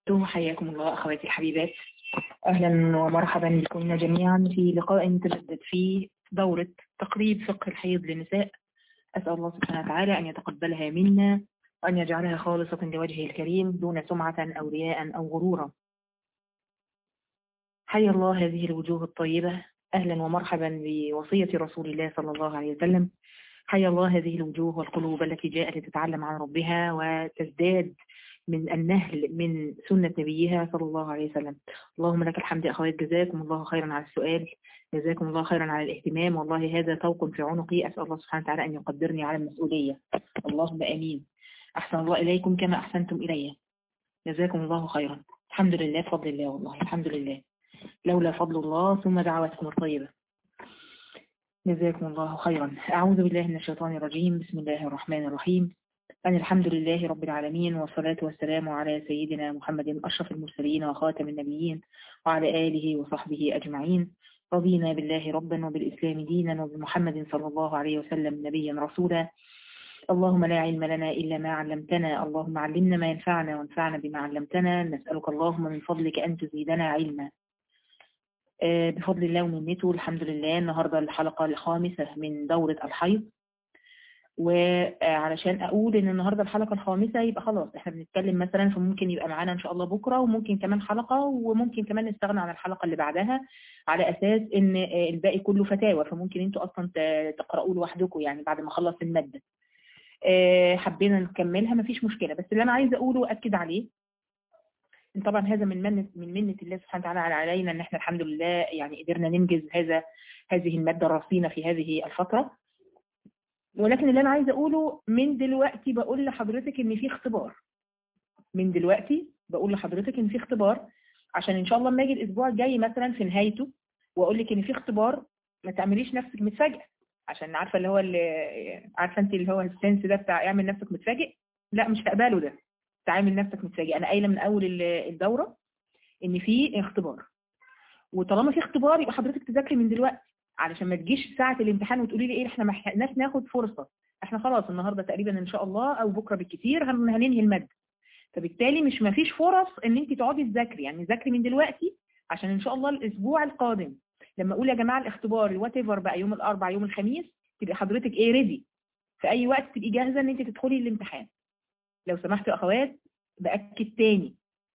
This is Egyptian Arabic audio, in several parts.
حياكم الله أخواتي الحبيبات أهلا ومرحبا بكم جميعا في لقاء متجدد في دورة تقريب فقه الحيض للنساء أسأل الله سبحانه وتعالى أن يتقبلها منا وأن يجعلها خالصة لوجهه الكريم دون سمعة أو رياء أو غرورا حيا الله هذه الوجوه الطيبة أهلا ومرحبا بوصية رسول الله صلى الله عليه وسلم حيا الله هذه الوجوه والقلوب التي جاءت لتتعلم عن ربها وتزداد من النهل من سنة نبيها صلى الله عليه وسلم اللهم لك الحمد أخوات جزاكم الله خيرا على السؤال جزاكم الله خيرا على الاهتمام والله هذا طوق في عنقي أسأل الله سبحانه وتعالى أن يقدرني على المسؤولية اللهم آمين أحسن الله إليكم كما أحسنتم إلي جزاكم الله خيرا الحمد لله بفضل الله والله الحمد لله لولا فضل الله ثم دعواتكم الطيبة جزاكم الله خيرا أعوذ بالله من الشيطان الرجيم بسم الله الرحمن الرحيم أن الحمد لله رب العالمين والصلاة والسلام على سيدنا محمد أشرف المرسلين وخاتم النبيين وعلى آله وصحبه أجمعين رضينا بالله ربا وبالإسلام دينا وبمحمد صلى الله عليه وسلم نبيا رسولا اللهم لا علم لنا إلا ما علمتنا اللهم علمنا ما ينفعنا وانفعنا بما علمتنا نسألك اللهم من فضلك أن تزيدنا علما بفضل الله ومنته الحمد لله النهاردة الحلقة الخامسة من دورة الحيض وعلشان اقول ان النهارده الحلقه الخامسه يبقى خلاص احنا بنتكلم مثلا فممكن يبقى معانا ان شاء الله بكره وممكن كمان حلقه وممكن كمان نستغنى عن الحلقه اللي بعدها على اساس ان الباقي كله فتاوى فممكن انتوا اصلا تقراوه لوحدكم يعني بعد ما اخلص الماده حبينا نكملها مفيش مشكله بس اللي انا عايزه اقوله واكد عليه ان طبعا هذا من منة من منة الله سبحانه وتعالى علينا ان احنا الحمد لله يعني قدرنا ننجز هذا هذه الماده الرصينه في هذه الفتره ولكن اللي انا عايزه اقوله من دلوقتي بقول لحضرتك ان في اختبار من دلوقتي بقول لحضرتك ان في اختبار عشان ان شاء الله لما اجي الاسبوع الجاي مثلا في نهايته واقول لك ان في اختبار ما تعمليش نفسك متفاجئه عشان عارفه اللي هو اللي عارفه انت اللي هو السنس ده بتاع اعمل نفسك متفاجئ لا مش هقبله ده تعامل نفسك متفاجئ انا قايله من اول الدوره ان في اختبار وطالما في اختبار يبقى حضرتك تذاكري من دلوقتي علشان ما تجيش ساعة الامتحان وتقولي لي ايه احنا ما لحقناش ناخد فرصة احنا خلاص النهاردة تقريبا ان شاء الله او بكرة بالكثير هننهي المادة فبالتالي مش ما فيش فرص ان انت تقعدي تذاكري يعني ذاكري من دلوقتي عشان ان شاء الله الاسبوع القادم لما اقول يا جماعة الاختبار الوات ايفر بقى يوم الاربعاء يوم الخميس تبقى حضرتك ايه ريدي في اي وقت تبقي جاهزة ان انت تدخلي الامتحان لو سمحتوا يا اخوات باكد تاني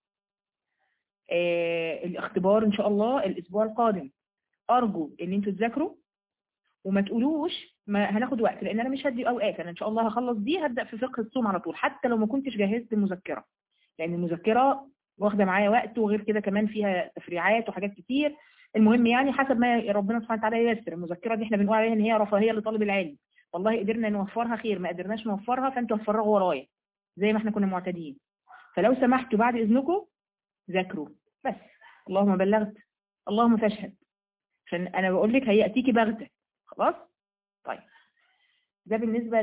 آه الاختبار ان شاء الله الاسبوع القادم ارجو ان انتوا تذاكروا وما تقولوش ما هناخد وقت لان انا مش هدي اوقات انا ان شاء الله هخلص دي هبدا في فقه الصوم على طول حتى لو ما كنتش جهزت المذكره لان المذكره واخده معايا وقت وغير كده كمان فيها تفريعات وحاجات كتير المهم يعني حسب ما ربنا سبحانه وتعالى ييسر المذكره دي احنا بنقول عليها ان هي رفاهيه لطالب العلم والله قدرنا نوفرها خير ما قدرناش نوفرها فانتوا هتفرغوا ورايا زي ما احنا كنا معتادين فلو سمحتوا بعد اذنكم ذاكروا بس اللهم بلغت اللهم فاشهد عشان انا بقول لك هياتيكي بغته خلاص طيب ده بالنسبه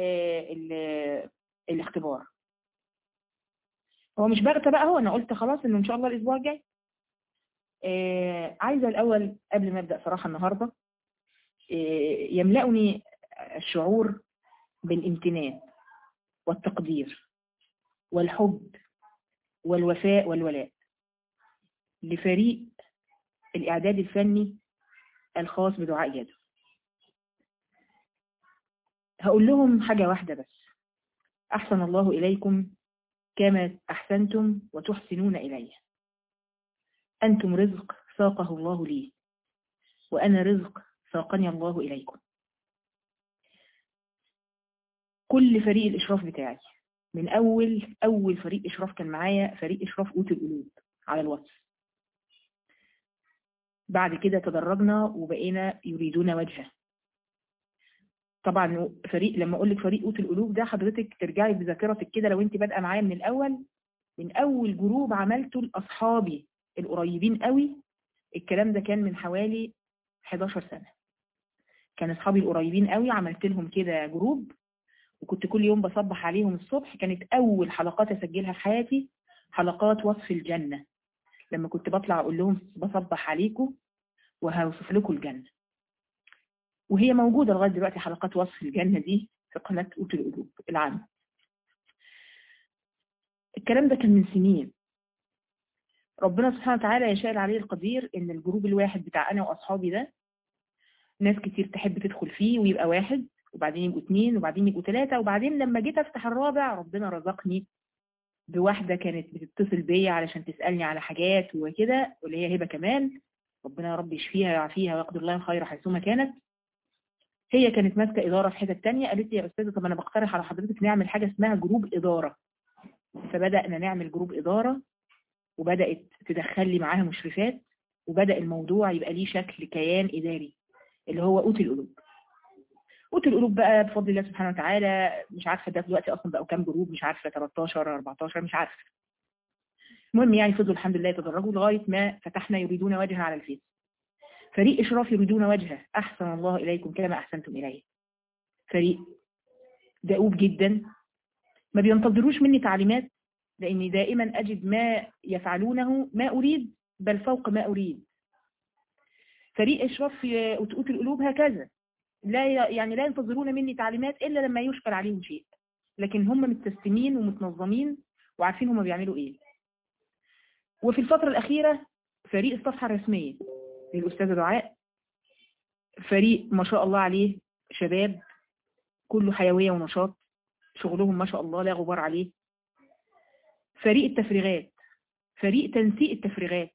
للاختبار هو مش بغته بقى هو انا قلت خلاص انه ان شاء الله الاسبوع الجاي آه عايزه الاول قبل ما ابدا صراحه النهارده آه يملأني الشعور بالامتنان والتقدير والحب والوفاء والولاء لفريق الإعداد الفني الخاص بدعاء جادو هقول لهم حاجة واحدة بس أحسن الله إليكم كما أحسنتم وتحسنون إلي أنتم رزق ساقه الله لي وأنا رزق ساقني الله إليكم كل فريق الإشراف بتاعي من أول أول فريق إشراف كان معايا فريق إشراف قوت القلوب على الواتس بعد كده تدرجنا وبقينا يريدون وجهه طبعا فريق لما اقول لك فريق قوت القلوب ده حضرتك ترجعي بذاكرتك كده لو انت بادئه معايا من الاول من اول جروب عملته لاصحابي القريبين قوي الكلام ده كان من حوالي 11 سنه كان اصحابي القريبين قوي عملت لهم كده جروب وكنت كل يوم بصبح عليهم الصبح كانت اول حلقات اسجلها في حياتي حلقات وصف الجنه لما كنت بطلع اقول لهم بصبح عليكم وهوصف لكم الجنة وهي موجودة لغاية دلوقتي حلقات وصف الجنة دي في قناة قوت القلوب العامة الكلام ده كان من سنين ربنا سبحانه وتعالى يشاء العلي القدير ان الجروب الواحد بتاع انا واصحابي ده ناس كتير تحب تدخل فيه ويبقى واحد وبعدين يبقوا اثنين وبعدين يبقوا ثلاثة وبعدين لما جيت افتح الرابع ربنا رزقني بواحدة كانت بتتصل بيا علشان تسألني على حاجات وكده واللي هي هبة كمال ربنا يا رب يشفيها ويعافيها ويقدر الله الخير حيثما كانت هي كانت ماسكة إدارة في حتة تانية قالت لي يا أستاذة طب أنا بقترح على حضرتك نعمل حاجة اسمها جروب إدارة فبدأنا نعمل جروب إدارة وبدأت تدخل لي معاها مشرفات وبدأ الموضوع يبقى ليه شكل كيان إداري اللي هو قوت القلوب قوت القلوب بقى بفضل الله سبحانه وتعالى مش عارفة ده دلوقتي أصلا بقوا كام جروب مش عارفة 13 14 مش عارفة المهم يعني فضلوا الحمد لله يتدرجوا لغاية ما فتحنا يريدون وجهه على الفيس فريق إشراف يريدون وجهه أحسن الله إليكم كما أحسنتم إليه فريق دؤوب جدا ما بينتظروش مني تعليمات لأني دائما أجد ما يفعلونه ما أريد بل فوق ما أريد فريق إشراف في أتقوت القلوب هكذا لا يعني لا ينتظرون مني تعليمات إلا لما يشكل عليهم شيء لكن هم متسلمين ومتنظمين وعارفين هم بيعملوا إيه وفي الفترة الأخيرة فريق الصفحة الرسمية للأستاذة دعاء فريق ما شاء الله عليه شباب كله حيوية ونشاط شغلهم ما شاء الله لا غبار عليه فريق التفريغات فريق تنسيق التفريغات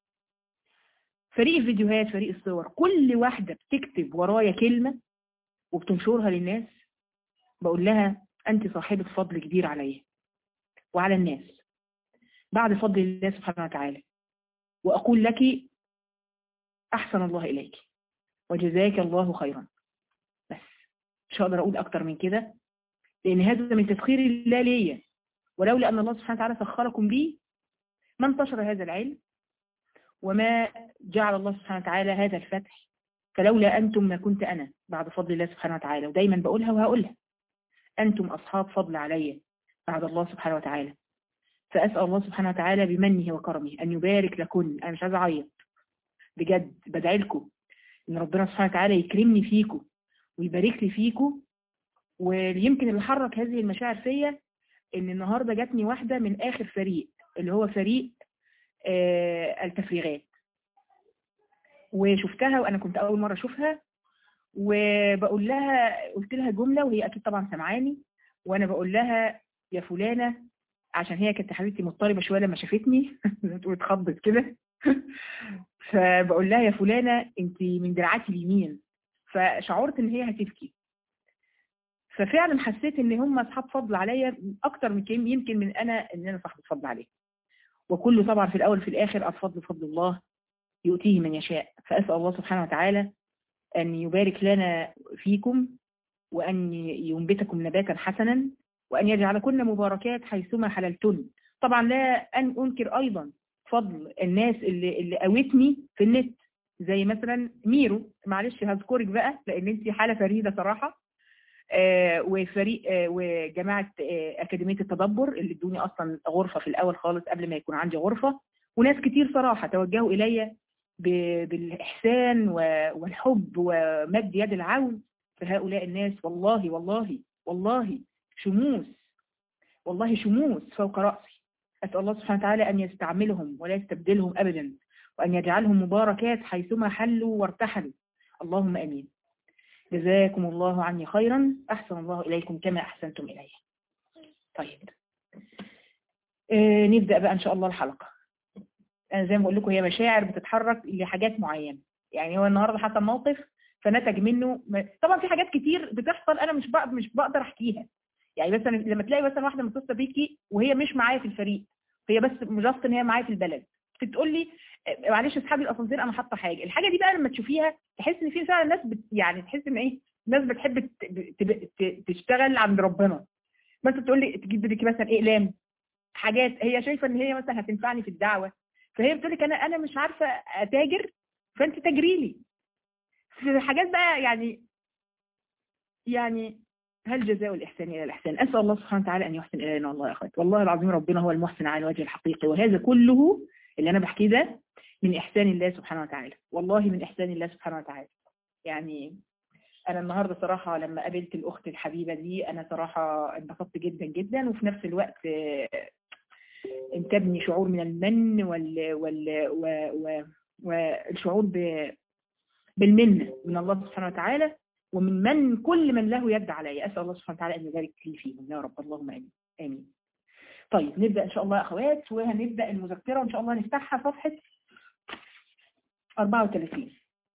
فريق الفيديوهات فريق الصور كل واحدة بتكتب ورايا كلمة وبتنشرها للناس بقول لها أنت صاحبة فضل كبير عليا وعلى الناس بعد فضل الله سبحانه وتعالى وأقول لك أحسن الله إليك وجزاك الله خيرا بس مش هقدر أقول أكتر من كده لأن هذا من تسخير الله ليا ولولا أن الله سبحانه وتعالى سخركم بي ما انتشر هذا العلم وما جعل الله سبحانه وتعالى هذا الفتح فلولا أنتم ما كنت أنا بعد فضل الله سبحانه وتعالى ودايما بقولها وهقولها أنتم أصحاب فضل علي بعد الله سبحانه وتعالى فأسأل الله سبحانه وتعالى بمنه وكرمه أن يبارك لكم أنا مش عايزة أعيط بجد بدعي لكم إن ربنا سبحانه وتعالى يكرمني فيكم ويبارك لي فيكم ويمكن اللي حرك هذه المشاعر فيا ان النهاردة جاتني واحدة من اخر فريق اللي هو فريق آه التفريغات وشفتها وانا كنت اول مرة اشوفها وبقول لها قلت لها جملة وهي اكيد طبعا سمعاني وانا بقول لها يا فلانة عشان هي كانت حبيبتي مضطربة شوية لما شافتني تقول اتخضت كده فبقول لها يا فلانة انت من دراعاتي اليمين فشعرت ان هي هتبكي ففعلا حسيت ان هم اصحاب فضل عليا اكتر من كم يمكن من انا ان انا صاحب فضل عليه وكله طبعا في الاول في الاخر الفضل فضل الله يؤتيه من يشاء فاسال الله سبحانه وتعالى ان يبارك لنا فيكم وان ينبتكم نباتا حسنا وان يجعلكن مباركات حيثما حللتن طبعا لا ان انكر ايضا فضل الناس اللي اللي قوتني في النت زي مثلا ميرو معلش هذكرك بقى لان انت حاله فريده صراحه آه وفريق آه وجماعة آه أكاديمية التدبر اللي ادوني أصلا غرفة في الأول خالص قبل ما يكون عندي غرفة وناس كتير صراحة توجهوا إلي بالإحسان والحب ومد يد العون فهؤلاء الناس والله والله والله شموس والله شموس فوق رأسي أسأل الله سبحانه وتعالى أن يستعملهم ولا يستبدلهم أبدا وأن يجعلهم مباركات حيثما حلوا وارتحلوا اللهم أمين جزاكم الله عني خيرا أحسن الله إليكم كما أحسنتم إلي طيب آه نبدأ بقى إن شاء الله الحلقة أنا زي ما بقول لكم هي مشاعر بتتحرك لحاجات معينة يعني هو النهاردة حصل موقف فنتج منه طبعا في حاجات كتير بتحصل أنا مش بقدر مش بقدر أحكيها يعني مثلا لما تلاقي مثلا واحدة متصلة بيكي وهي مش معايا في الفريق هي بس مجرد ان هي معايا في البلد بتقول لي معلش اصحابي الاسانسير انا حاطه حاجه الحاجه دي بقى لما تشوفيها تحس ان في فعلا ناس بت يعني تحس ان ايه ناس بتحب تشتغل عند ربنا مثلا تقول لي تجيب لك مثلا اقلام حاجات هي شايفه ان هي مثلا هتنفعني في الدعوه فهي بتقول لك انا انا مش عارفه اتاجر فانت تجري لي في حاجات بقى يعني يعني هل جزاء الإحسان إلى الإحسان أسأل الله سبحانه وتعالى أن يحسن إلينا والله يا أخوات والله العظيم ربنا هو المحسن على الوجه الحقيقي وهذا كله اللي أنا بحكيه ده من إحسان الله سبحانه وتعالى والله من إحسان الله سبحانه وتعالى يعني أنا النهاردة صراحة لما قابلت الأخت الحبيبة دي أنا صراحة انبسطت جدا جدا وفي نفس الوقت ان تبني شعور من المن وال وال و و والشعور ب بالمنة من الله سبحانه وتعالى ومن من كل من له يد علي أسأل الله سبحانه وتعالى أن يبارك لي فيهم يا رب اللهم آمين آمين طيب نبدأ إن شاء الله يا أخوات وهنبدأ المذكرة إن شاء الله نفتحها صفحة 34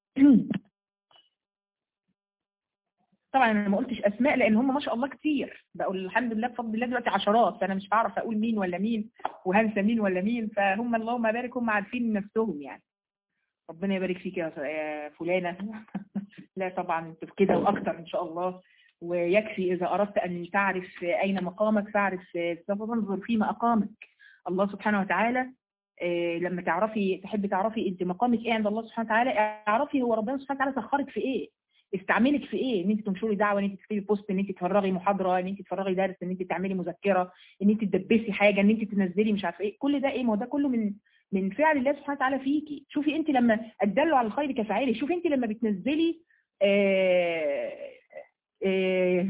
طبعا انا ما قلتش اسماء لان هم ما شاء الله كتير بقول الحمد لله بفضل الله دلوقتي عشرات فانا مش هعرف اقول مين ولا مين وهنسى مين ولا مين فهم اللهم بارك هم عارفين نفسهم يعني ربنا يبارك فيك يا فلانة لا طبعا انت كده واكتر ان شاء الله ويكفي اذا اردت ان تعرف اين مقامك فاعرف سوف تنظر فيما اقامك الله سبحانه وتعالى لما تعرفي تحبي تعرفي انت مقامك ايه عند الله سبحانه وتعالى اعرفي هو ربنا سبحانه وتعالى سخرك في ايه استعملك في ايه ان انت تنشري دعوه ان انت تكتبي بوست ان انت تفرغي محاضره ان انت تفرغي درس ان انت تعملي مذكره ان انت تدبسي حاجه ان انت تنزلي مش عارفه ايه كل ده ايه ما هو ده كله من من فعل الله سبحانه وتعالى فيكي شوفي انت لما ادلوا على الخير كفاعله شوفي انت لما بتنزلي آه آه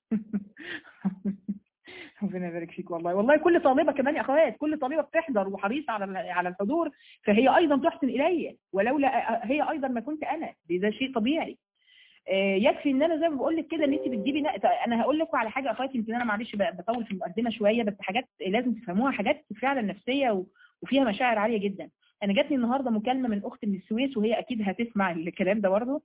ربنا يبارك فيك والله والله كل طالبه كمان يا اخوات كل طالبه بتحضر وحريصه على على الحضور فهي ايضا تحسن الي ولولا هي ايضا ما كنت انا ده شيء طبيعي يكفي ان انا زي ما بقول لك كده ان انت بتجيبي نقطه انا هقول لكم على حاجه اخواتي يمكن انا معلش بطول في المقدمه شويه بس حاجات لازم تفهموها حاجات فعلا نفسيه وفيها مشاعر عاليه جدا انا جاتني النهارده مكالمه من اخت من السويس وهي اكيد هتسمع الكلام ده برضه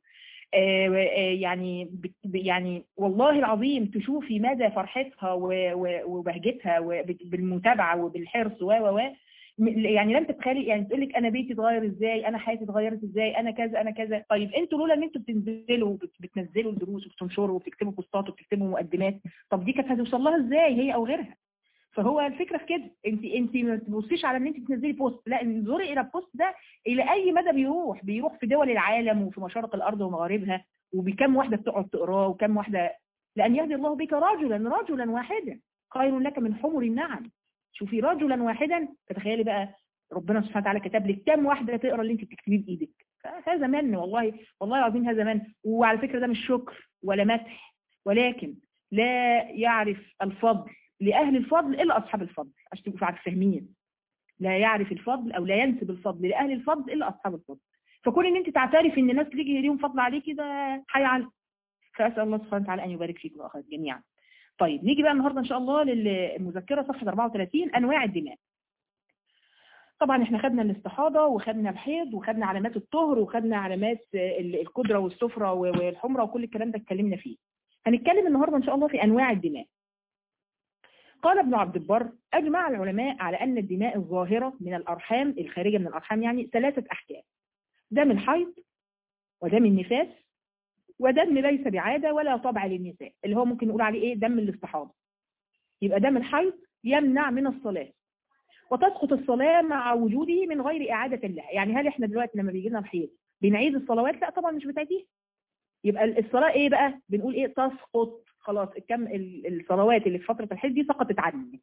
يعني يعني والله العظيم تشوفي مدى فرحتها وبهجتها بالمتابعه وبالحرص و و يعني لم تتخيلي يعني تقول لك انا بيتي اتغير ازاي انا حياتي اتغيرت ازاي انا كذا انا كذا طيب انتوا لولا ان انتوا بتنزلوا بتنزلوا الدروس وبتنشروا وبتكتبوا بوستات وبتكتبوا مقدمات طب دي كانت هتوصل لها ازاي هي او غيرها فهو الفكره في كده انت انت ما تبصيش على ان انت تنزلي بوست لا انظري الى البوست ده الى اي مدى بيروح بيروح في دول العالم وفي مشارق الارض ومغاربها وبكم واحده بتقعد تقراه وكم واحده لان يهدي الله بك رجلا رجلا واحدا خير لك من حمر النعم شوفي رجلا واحدا فتخيلي بقى ربنا سبحانه وتعالى كتب لك كم واحده تقرا اللي انت بتكتبيه بايدك هذا من والله والله العظيم هذا من وعلى فكره ده مش شكر ولا مدح ولكن لا يعرف الفضل لأهل الفضل إلا أصحاب الفضل عشان تبقوا فاهمين لا يعرف الفضل أو لا ينسب الفضل لأهل الفضل إلا أصحاب الفضل فكون إن أنت تعترف إن الناس تيجي ليهم فضل عليك ده حي على فأسأل الله سبحانه وتعالى أن يبارك فيكم وأخذ جميعا طيب نيجي بقى النهاردة إن شاء الله للمذكرة صفحة 34 أنواع الدماء طبعا احنا خدنا الاستحاضة وخدنا الحيض وخدنا علامات الطهر وخدنا علامات القدرة والسفرة والحمرة وكل الكلام ده اتكلمنا فيه هنتكلم النهاردة إن شاء الله في أنواع الدماء قال ابن عبد البر أجمع العلماء على أن الدماء الظاهرة من الأرحام الخارجة من الأرحام يعني ثلاثة أحكام دم الحيض ودم النفاس ودم ليس بعادة ولا طبع للنساء اللي هو ممكن نقول عليه إيه دم الاستحاضة يبقى دم الحيض يمنع من الصلاة وتسقط الصلاة مع وجوده من غير إعادة لها يعني هل إحنا دلوقتي لما بيجي لنا الحيض بنعيد الصلوات لا طبعا مش بتعيديها يبقى الصلاة إيه بقى بنقول إيه تسقط خلاص الكم الصلوات اللي في فترة الحيض دي سقطت عنك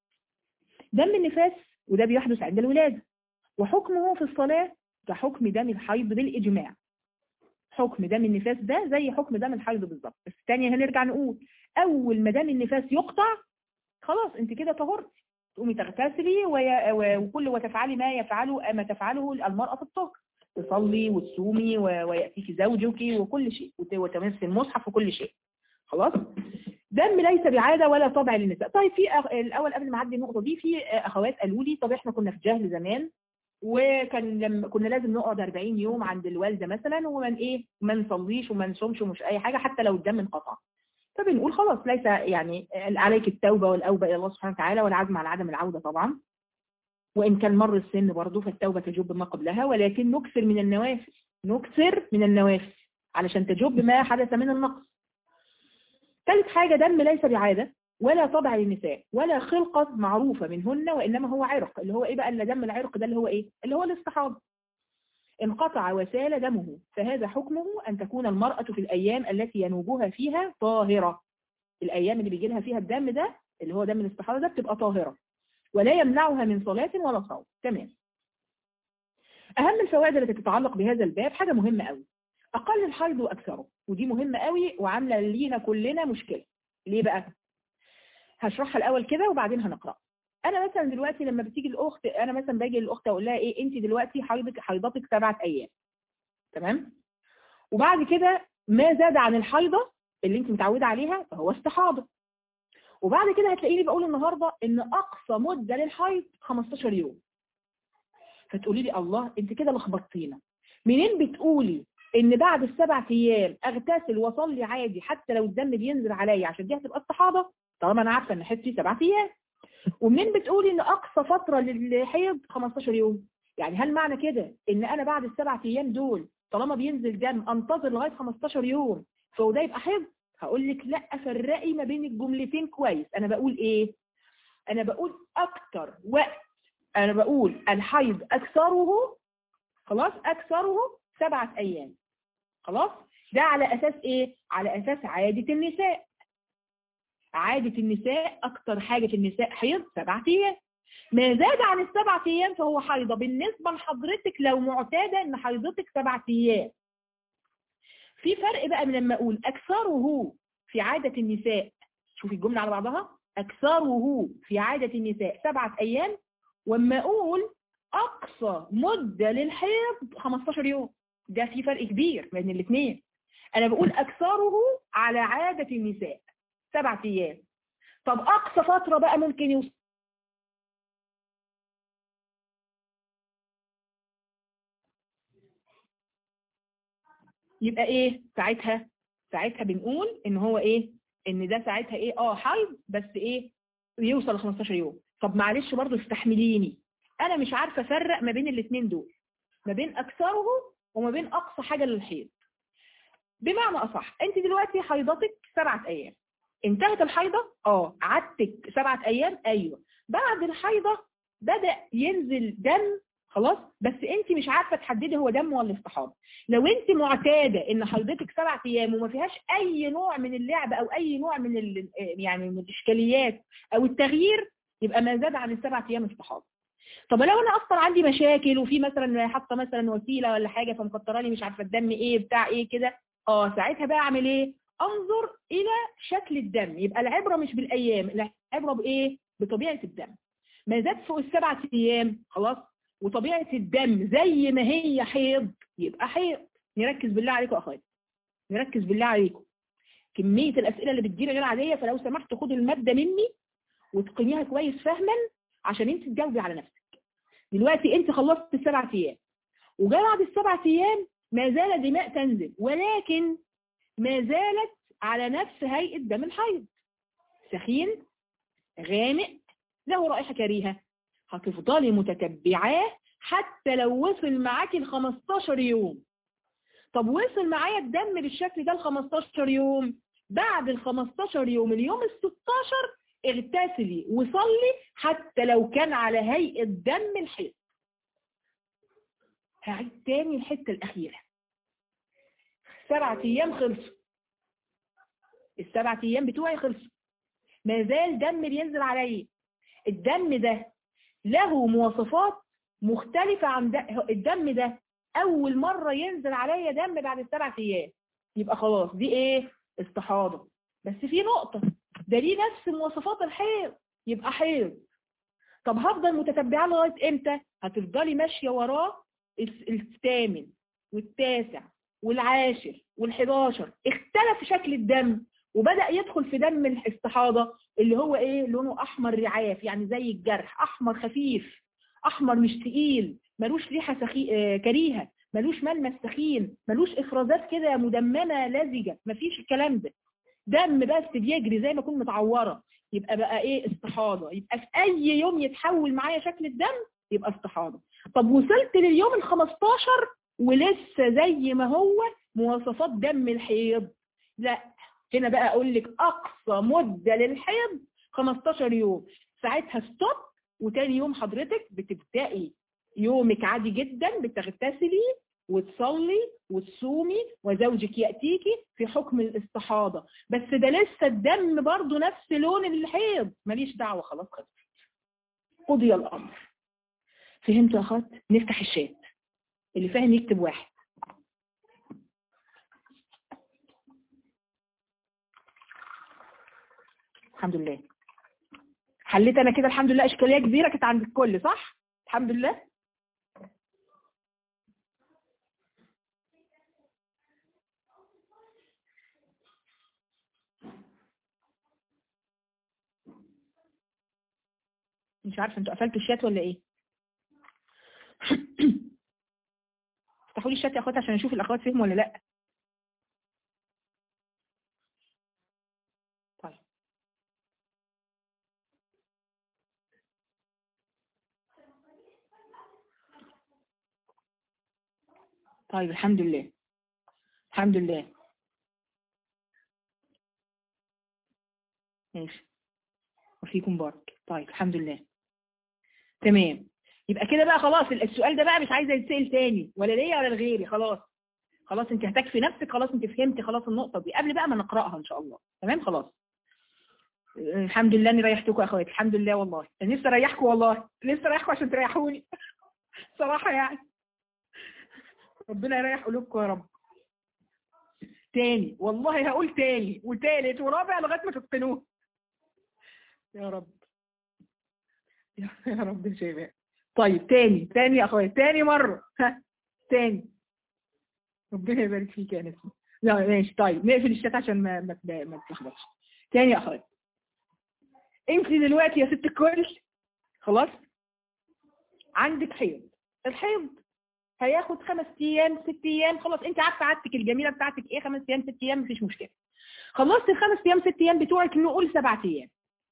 دم النفاس وده بيحدث عند الولادة وحكمه في الصلاة كحكم دم الحيض بالإجماع حكم دم النفاس ده زي حكم دم الحيض بالظبط بس الثانية هنرجع نقول أول ما دم النفاس يقطع خلاص أنت كده طهرتي تقومي تغتسلي وي... وكل وتفعلي ما يفعله ما تفعله المرأة في الطهر تصلي وتصومي ويأتيك زوجك وكل شيء وتمسي المصحف وكل شيء خلاص دم ليس بعادة ولا طبع للنساء طيب في أخ... الأول قبل ما أعدي النقطة دي في أخوات قالوا لي طب إحنا كنا في جهل زمان وكان لما كنا لازم نقعد 40 يوم عند الوالدة مثلا ومن إيه ما نصليش وما نصومش ومش أي حاجة حتى لو الدم انقطع فبنقول خلاص ليس يعني عليك التوبة والأوبة إلى الله سبحانه وتعالى والعزم على عدم العودة طبعا وإن كان مر السن برضه فالتوبة تجب ما قبلها ولكن نكثر من النوافل نكثر من النوافل علشان تجب ما حدث من النقص ثالث حاجة دم ليس بعادة ولا طبع للنساء ولا خلقة معروفة منهن وإنما هو عرق اللي هو إيه بقى اللي دم العرق ده اللي هو إيه اللي هو الاستحاضة انقطع وسال دمه فهذا حكمه أن تكون المرأة في الأيام التي ينوبها فيها طاهرة الأيام اللي بيجي لها فيها الدم ده اللي هو دم الاستحاضة ده بتبقى طاهرة ولا يمنعها من صلاة ولا صوم تمام أهم الفوائد التي تتعلق بهذا الباب حاجة مهمة قوي أقل الحيض وأكثره ودي مهمة قوي وعاملة لينا كلنا مشكلة ليه بقى هشرحها الأول كده وبعدين هنقرأ انا مثلا دلوقتي لما بتيجي الاخت انا مثلا باجي للاخت اقول لها ايه انت دلوقتي حيضك حيضتك سبعة ايام تمام وبعد كده ما زاد عن الحيضه اللي انت متعوده عليها فهو استحاضه وبعد كده هتلاقيني بقول النهارده ان اقصى مده للحيض 15 يوم فتقولي لي الله انت كده لخبطتينا منين بتقولي ان بعد السبع ايام اغتسل واصلي عادي حتى لو الدم بينزل عليا عشان دي هتبقى استحاضه طالما انا عارفه ان حيضتي سبع ايام ومنين بتقولي ان اقصى فتره للحيض 15 يوم يعني هل معنى كده ان انا بعد السبع ايام دول طالما بينزل دم انتظر لغايه 15 يوم فهو ده يبقى حيض هقول لك لا فرقي ما بين الجملتين كويس انا بقول ايه انا بقول اكتر وقت انا بقول الحيض اكثره خلاص اكثره سبعة ايام خلاص ده على اساس ايه على اساس عادة النساء عادة النساء اكتر حاجة في النساء حيض سبعة ايام ما زاد عن السبعة ايام فهو حيضة بالنسبة لحضرتك لو معتادة ان حيضتك سبعة ايام في فرق بقى من لما اقول اكثره في عادة النساء شوفي الجملة على بعضها اكثره في عادة النساء سبعة ايام واما اقول اقصى مدة للحيض 15 يوم ده في فرق كبير بين الاثنين انا بقول اكثره على عادة النساء سبعة ايام طب اقصى فترة بقى ممكن يوصل يبقى ايه ساعتها ساعتها بنقول ان هو ايه ان ده ساعتها ايه اه حيض بس ايه يوصل ل 15 يوم طب معلش برضه استحمليني انا مش عارفه افرق ما بين الاثنين دول ما بين اكثره وما بين اقصى حاجه للحيض بمعنى اصح انت دلوقتي حيضتك سبعة ايام انتهت الحيضه اه عدتك سبعة ايام ايوه بعد الحيضه بدا ينزل دم خلاص بس انت مش عارفه تحددي هو دم ولا استحاضه لو انت معتاده ان حيضتك سبعة ايام وما فيهاش اي نوع من اللعب او اي نوع من ال يعني من الاشكاليات او التغيير يبقى ما زاد عن السبع ايام استحاضه طب لو انا اصلا عندي مشاكل وفي مثلا حاطه مثلا وسيله ولا حاجه فمكتره لي مش عارفه الدم ايه بتاع ايه كده اه ساعتها بقى اعمل ايه انظر الى شكل الدم يبقى العبره مش بالايام العبره بايه بطبيعه الدم ما زاد فوق السبعة ايام خلاص وطبيعه الدم زي ما هي حيض يبقى حيض نركز بالله عليكم يا اخواتي نركز بالله عليكم كميه الاسئله اللي بتجيلي غير عاديه فلو سمحت خدوا الماده مني وتقيميها كويس فهما عشان انت تجاوبي على نفسك دلوقتي انت خلصت السبع ايام وجاء بعد السبع ايام ما زال دماء تنزل ولكن ما زالت على نفس هيئة دم الحيض سخين غامق له رائحة كريهة هتفضلي متتبعاه حتى لو وصل معاكي ل 15 يوم طب وصل معايا الدم بالشكل ده ل 15 يوم بعد ال 15 يوم اليوم ال 16 اغتسلي وصلي حتى لو كان على هيئة دم الحيض هعيد تاني الحتة الأخيرة سبعة أيام خلصوا السبعة أيام بتوعي خلصوا ما زال دم بينزل عليا الدم ده له مواصفات مختلفة عن ده الدم ده أول مرة ينزل عليا دم بعد السبعة أيام يبقى خلاص دي إيه استحاضة بس في نقطة ده ليه نفس مواصفات الحيض يبقى حيض طب هفضل متتبعاه لغايه امتى هتفضلي ماشيه وراه الثامن والتاسع والعاشر والحداشر اختلف شكل الدم وبدأ يدخل في دم الاستحاضة اللي هو ايه لونه احمر رعاف يعني زي الجرح احمر خفيف احمر مش تقيل ملوش ريحة سخي... آه كريهة ملوش ملمس سخين ملوش افرازات كده مدممة لزجة مفيش الكلام ده دم بس بيجري زي ما اكون متعوره يبقى بقى ايه استحاضه يبقى في اي يوم يتحول معايا شكل الدم يبقى استحاضه طب وصلت لليوم ال 15 ولسه زي ما هو مواصفات دم الحيض لا هنا بقى اقول لك اقصى مده للحيض 15 يوم ساعتها ستوب وتاني يوم حضرتك بتبداي يومك عادي جدا بتغتسلي وتصلي وتصومي وزوجك يأتيكي في حكم الاستحاضة بس ده لسه الدم برضو نفس لون الحيض ماليش دعوة خلاص خلصت قضي الأمر فهمتوا يا أخوات نفتح الشات اللي فاهم يكتب واحد الحمد لله حليت انا كده الحمد لله اشكاليه كبيره كانت عند الكل صح الحمد لله مش عارفه انتوا قفلتوا الشات ولا ايه افتحوا لي الشات يا اخوات عشان اشوف الاخوات فيهم ولا لا طيب طيب الحمد لله الحمد لله ماشي وفيكم بارك طيب الحمد لله تمام يبقى كده بقى خلاص السؤال ده بقى مش عايزه يتسال تاني ولا ليا ولا لغيري خلاص خلاص انت هتكفي نفسك خلاص انت فهمتي خلاص النقطه دي قبل بقى ما نقراها ان شاء الله تمام خلاص الحمد لله اني ريحتكم يا اخواتي الحمد لله والله انا نفسي اريحكم والله نفسي اريحكم عشان تريحوني صراحه يعني ربنا يريح قلوبكم يا رب تاني والله هقول تاني وتالت ورابع لغايه ما تتقنوه يا رب يا رب يا شباب طيب تاني تاني يا اخويا تاني مرة ها تاني ربنا يبارك فيك يا نسمة لا ماشي طيب نقفل الشات عشان ما ما ما تلخبطش تاني يا اخويا انت دلوقتي يا ست الكل خلاص عندك حيض الحيض هياخد خمس ايام ست ايام خلاص انت عارفه عادتك الجميله بتاعتك ايه خمس ايام ست ايام مفيش مشكله خلصت الخمس ايام ست ايام بتوعك نقول سبع ايام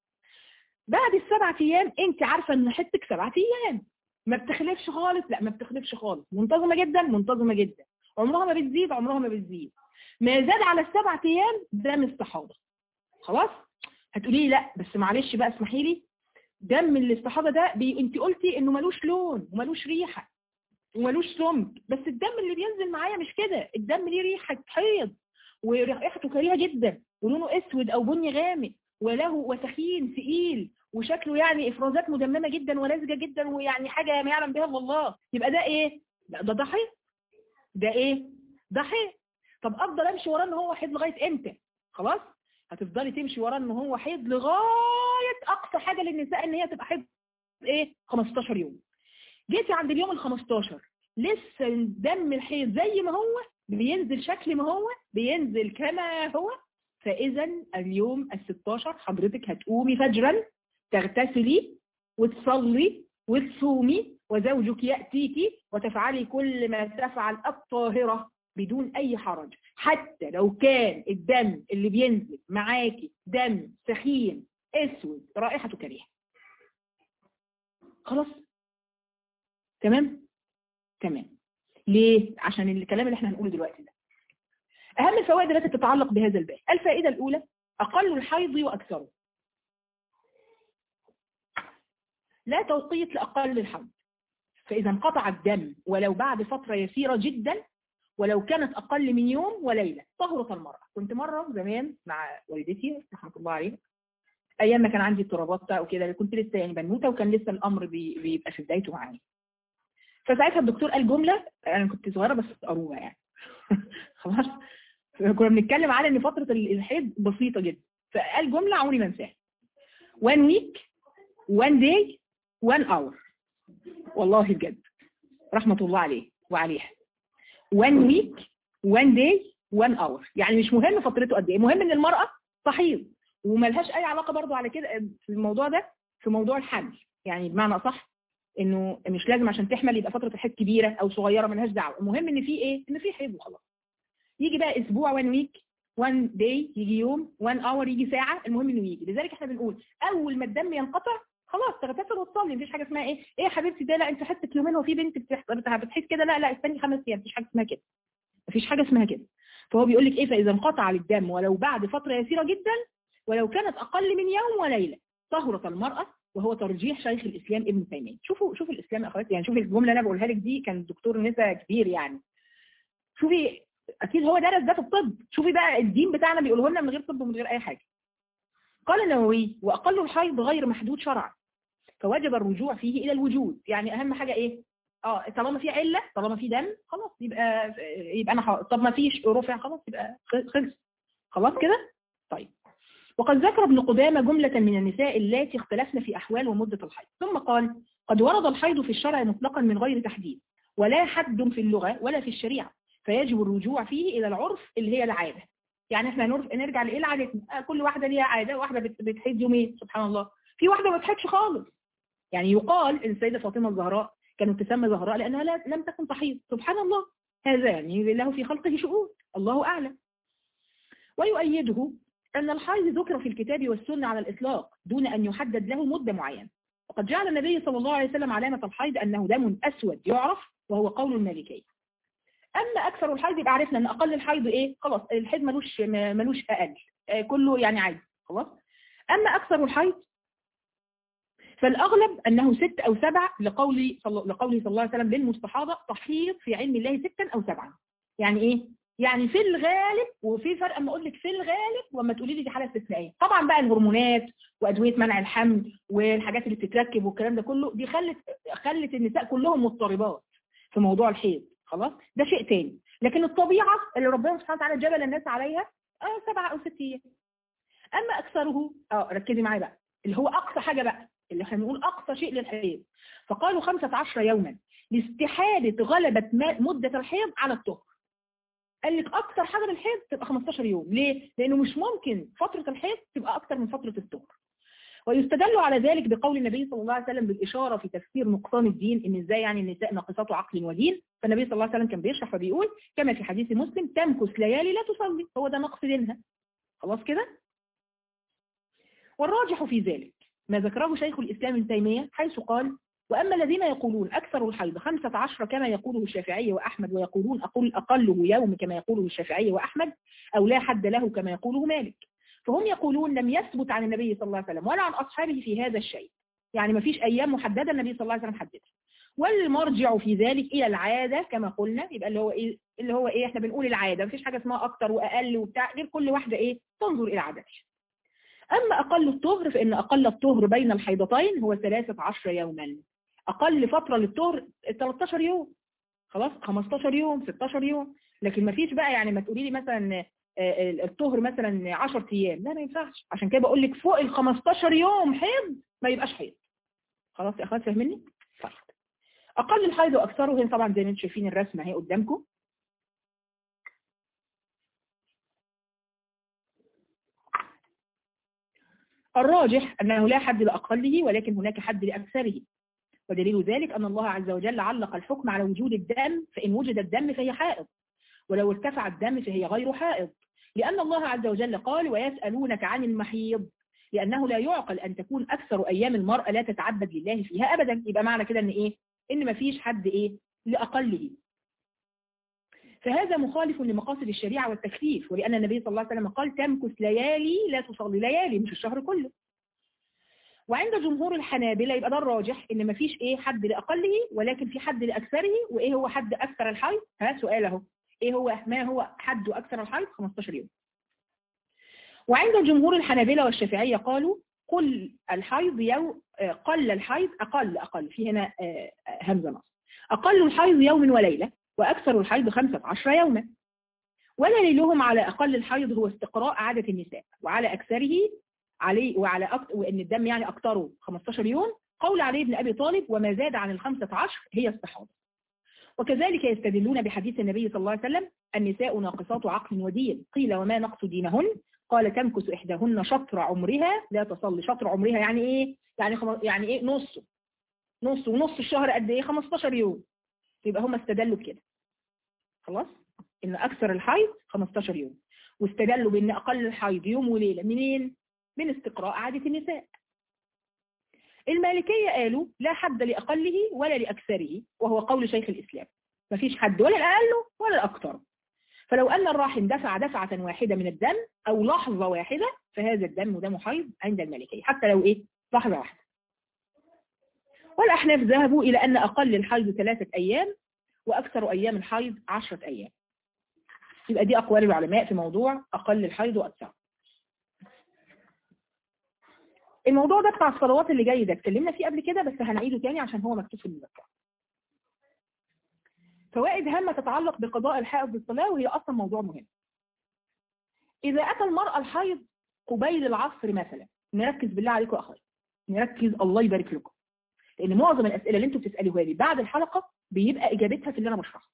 بعد السبع ايام انت عارفه ان حدتك سبع ايام ما بتخلفش خالص لا ما بتخلفش خالص منتظمه جدا منتظمه جدا عمرها ما بتزيد عمرها ما بتزيد ما زاد على السبع ايام دم استحاضه خلاص هتقولي لي لا بس معلش بقى اسمحي لي دم الاستحاضه ده بي... انت قلتي انه ملوش لون وملوش ريحه وملوش سمك بس الدم اللي بينزل معايا مش كده الدم ليه ريحه حيض وريحته كريهه جدا ولونه اسود او بني غامق وله وسخين ثقيل وشكله يعني افرازات مدممه جدا ولزجه جدا ويعني حاجه ما يعلم بها الا الله يبقى ده ايه لا ده ضحي ده ايه ضحي طب افضل امشي وراه ان هو حيض لغايه امتى خلاص هتفضلي تمشي وراه ان هو حيض لغايه اقصى حاجه للنساء ان هي تبقى حيض ايه 15 يوم جيتي عند اليوم ال 15 لسه دم الحيض زي ما هو بينزل شكل ما هو بينزل كما هو فاذا اليوم ال 16 حضرتك هتقومي فجرا تغتسلي وتصلي وتصومي وزوجك يأتيك وتفعلي كل ما تفعل الطاهرة بدون أي حرج حتى لو كان الدم اللي بينزل معاكي دم سخين اسود رائحته كريهة خلاص تمام تمام ليه عشان الكلام اللي احنا هنقوله دلوقتي ده أهم الفوائد التي تتعلق بهذا الباب الفائدة الأولى أقل الحيض وأكثره لا توقيت لأقل الحيض فإذا انقطع الدم ولو بعد فترة يسيرة جدا ولو كانت أقل من يوم وليلة طهرة المرأة كنت مرة زمان مع والدتي رحمة الله عليها أيام ما كان عندي اضطرابات وكده كنت لسه يعني بنوتة وكان لسه الأمر بي بيبقى في بدايته معايا فساعتها الدكتور قال جملة أنا كنت صغيرة بس قروبة يعني خلاص كنا بنتكلم على ان فترة الحيض بسيطة جدا فقال جملة عمري ما انساها one week one day one hour والله بجد رحمة الله عليه وعليها one week one day one hour يعني مش مهم فترته قد ايه مهم ان المرأة تحيض وملهاش اي علاقة برضو على كده في الموضوع ده في موضوع الحمل يعني بمعنى صح انه مش لازم عشان تحمل يبقى فترة الحيض كبيرة او صغيرة ملهاش دعوة المهم ان في ايه ان في حيض وخلاص يجي بقى اسبوع وان ويك وان داي يجي يوم وان اور يجي ساعة المهم انه يجي لذلك احنا بنقول اول ما الدم ينقطع خلاص تغتسل وتصلي مفيش حاجه اسمها ايه ايه يا حبيبتي ده لا انت حسك يومين وفي بنت بتحس كده لا لا استني خمس ايام مفيش حاجه اسمها كده مفيش حاجه اسمها كده فهو بيقول لك ايه فاذا انقطع الدم ولو بعد فتره يسيره جدا ولو كانت اقل من يوم وليله طهرة المرأة وهو ترجيح شيخ الاسلام ابن تيميه شوفوا شوفوا الاسلام يا اخواتي يعني شوفي الجمله اللي انا بقولها لك دي كان دكتور نسا كبير يعني شوفي اكيد هو درس ده في الطب شوفي بقى الدين بتاعنا بيقوله لنا من غير طب ومن غير اي حاجه قال النووي واقل الحيض غير محدود شرعا فوجب الرجوع فيه الى الوجود يعني اهم حاجه ايه اه طالما في عله طالما في دم خلاص يبقى يبقى انا طب ما فيش رفع خلاص يبقى خلص خلاص كده طيب وقد ذكر ابن قدامة جملة من النساء اللاتي اختلفن في أحوال ومدة الحيض ثم قال قد ورد الحيض في الشرع مطلقا من غير تحديد ولا حد في اللغة ولا في الشريعة فيجب الرجوع فيه إلى العرف اللي هي العادة يعني احنا نرجع لإيه العادة كل واحدة ليها عادة واحدة بتحيض يومين سبحان الله في واحدة ما بتحيضش خالص يعني يقال ان السيدة فاطمة الزهراء كانت تسمى زهراء لأنها لا لم تكن تحيض سبحان الله هذا يعني له في خلقه شؤون الله أعلم ويؤيده أن الحيض ذكر في الكتاب والسنة على الإطلاق دون أن يحدد له مدة معينة وقد جعل النبي صلى الله عليه وسلم علامة الحيض أنه دم أسود يعرف وهو قول المالكية أما أكثر الحيض يبقى عرفنا أن أقل الحيض إيه خلاص الحيض ملوش ملوش أقل كله يعني عادي خلاص أما أكثر الحيض فالأغلب أنه ست أو سبع لقول صل... لقوله صلى الله عليه وسلم للمستحاضة تحيض في علم الله ستا أو سبعا يعني إيه؟ يعني في الغالب وفي فرق اما اقول لك في الغالب واما تقولي لي دي حاله استثنائيه طبعا بقى الهرمونات وادويه منع الحمل والحاجات اللي بتتركب والكلام ده كله دي خلت خلت النساء كلهم مضطربات في موضوع الحيض خلاص ده شيء تاني لكن الطبيعه اللي ربنا سبحانه وتعالى جبل الناس عليها اه سبعه او ست ايام اما اكثره اه ركزي معايا بقى اللي هو اقصى حاجه بقى اللي احنا بنقول اقصى شيء للحيض فقالوا 15 يوما لاستحاله غلبه مده الحيض على الطهر قال لك اكتر حاجه للحيض تبقى 15 يوم ليه لانه مش ممكن فتره الحيض تبقى اكتر من فتره الطهر ويستدل على ذلك بقول النبي صلى الله عليه وسلم بالاشاره في تفسير نقصان الدين ان ازاي يعني النساء ناقصات عقل ودين فالنبي صلى الله عليه وسلم كان بيشرح فبيقول كما في حديث مسلم تمكث ليالي لا تصلي هو ده نقص دينها خلاص كده والراجح في ذلك ما ذكره شيخ الاسلام ابن تيميه حيث قال وأما الذين يقولون أكثر الحيض خمسة عشر كما يقوله الشافعي وأحمد ويقولون أقول أقله يوم كما يقوله الشافعي وأحمد أو لا حد له كما يقوله مالك فهم يقولون لم يثبت عن النبي صلى الله عليه وسلم ولا عن أصحابه في هذا الشيء يعني ما فيش أيام محددة النبي صلى الله عليه وسلم حددها والمرجع في ذلك إلى العادة كما قلنا يبقى اللي هو إيه اللي هو إيه إحنا بنقول العادة مفيش حاجة اسمها أكتر وأقل وبتاع غير كل واحدة إيه تنظر إلى عادتها أما أقل الطهر فإن أقل الطهر بين الحيضتين هو 13 يوما اقل فتره للطهر 13 يوم خلاص 15 يوم 16 يوم لكن ما فيش بقى يعني ما تقولي لي مثلا الطهر مثلا 10 ايام لا ما ينفعش عشان كده بقول لك فوق ال 15 يوم حيض ما يبقاش حيض خلاص يا اخوات فاهميني طيب اقل الحيض واكثره هنا طبعا زي ما انتم شايفين الرسمه اهي قدامكم الراجح انه لا حد لاقله ولكن هناك حد لاكثره ودليل ذلك أن الله عز وجل علق الحكم على وجود الدم فإن وجد الدم فهي حائض ولو ارتفع الدم فهي غير حائض لأن الله عز وجل قال ويسألونك عن المحيض لأنه لا يعقل أن تكون أكثر أيام المرأة لا تتعبد لله فيها أبدا يبقى معنى كده أن إيه إن مفيش حد إيه لأقله فهذا مخالف لمقاصد الشريعة والتكليف ولأن النبي صلى الله عليه وسلم قال تمكث ليالي لا تصلي ليالي مش الشهر كله وعند جمهور الحنابلة يبقى ده الراجح ان مفيش ايه حد لاقله ولكن في حد لاكثره وايه هو حد اكثر الحيض ها سؤال اهو ايه هو ما هو حد اكثر الحيض 15 يوم وعند جمهور الحنابلة والشافعية قالوا قل الحيض يوم قل الحيض اقل اقل في هنا همزة نص اقل الحيض يوم وليلة واكثر الحيض 15 يوما ودليلهم على اقل الحيض هو استقراء عادة النساء وعلى اكثره عليه وعلى أكتر وان الدم يعني اكتره 15 يوم قول علي بن ابي طالب وما زاد عن الخمسة عشر هي استحاضة وكذلك يستدلون بحديث النبي صلى الله عليه وسلم النساء ناقصات عقل ودين قيل وما نقص دينهن قال تمكث احداهن شطر عمرها لا تصلي شطر عمرها يعني ايه يعني خم... يعني ايه نص نص ونص الشهر قد ايه 15 يوم يبقى هم استدلوا بكده خلاص ان اكثر الحيض 15 يوم واستدلوا بان اقل الحيض يوم وليله منين من استقراء عادة النساء المالكية قالوا لا حد لأقله ولا لأكثره وهو قول شيخ الإسلام مفيش حد ولا الأقل ولا الأكثر فلو أن الراحم دفع دفعة واحدة من الدم أو لحظة واحدة فهذا الدم دم حيض عند المالكية حتى لو إيه لحظة واحدة والأحناف ذهبوا إلى أن أقل الحيض ثلاثة أيام وأكثر أيام الحيض عشرة أيام يبقى دي أقوال العلماء في موضوع أقل الحيض وأكثر الموضوع ده بتاع الصلوات اللي جاي ده اتكلمنا فيه قبل كده بس هنعيده تاني عشان هو مكتوب في المذكره فوائد هامة تتعلق بقضاء الحائض بالصلاة وهي أصلا موضوع مهم إذا أتى المرأة الحيض قبيل العصر مثلا نركز بالله عليكم يا اخويا نركز الله يبارك لكم لان معظم الاسئله اللي انتوا بتسالوها لي بعد الحلقه بيبقى اجابتها في اللي انا بشرحه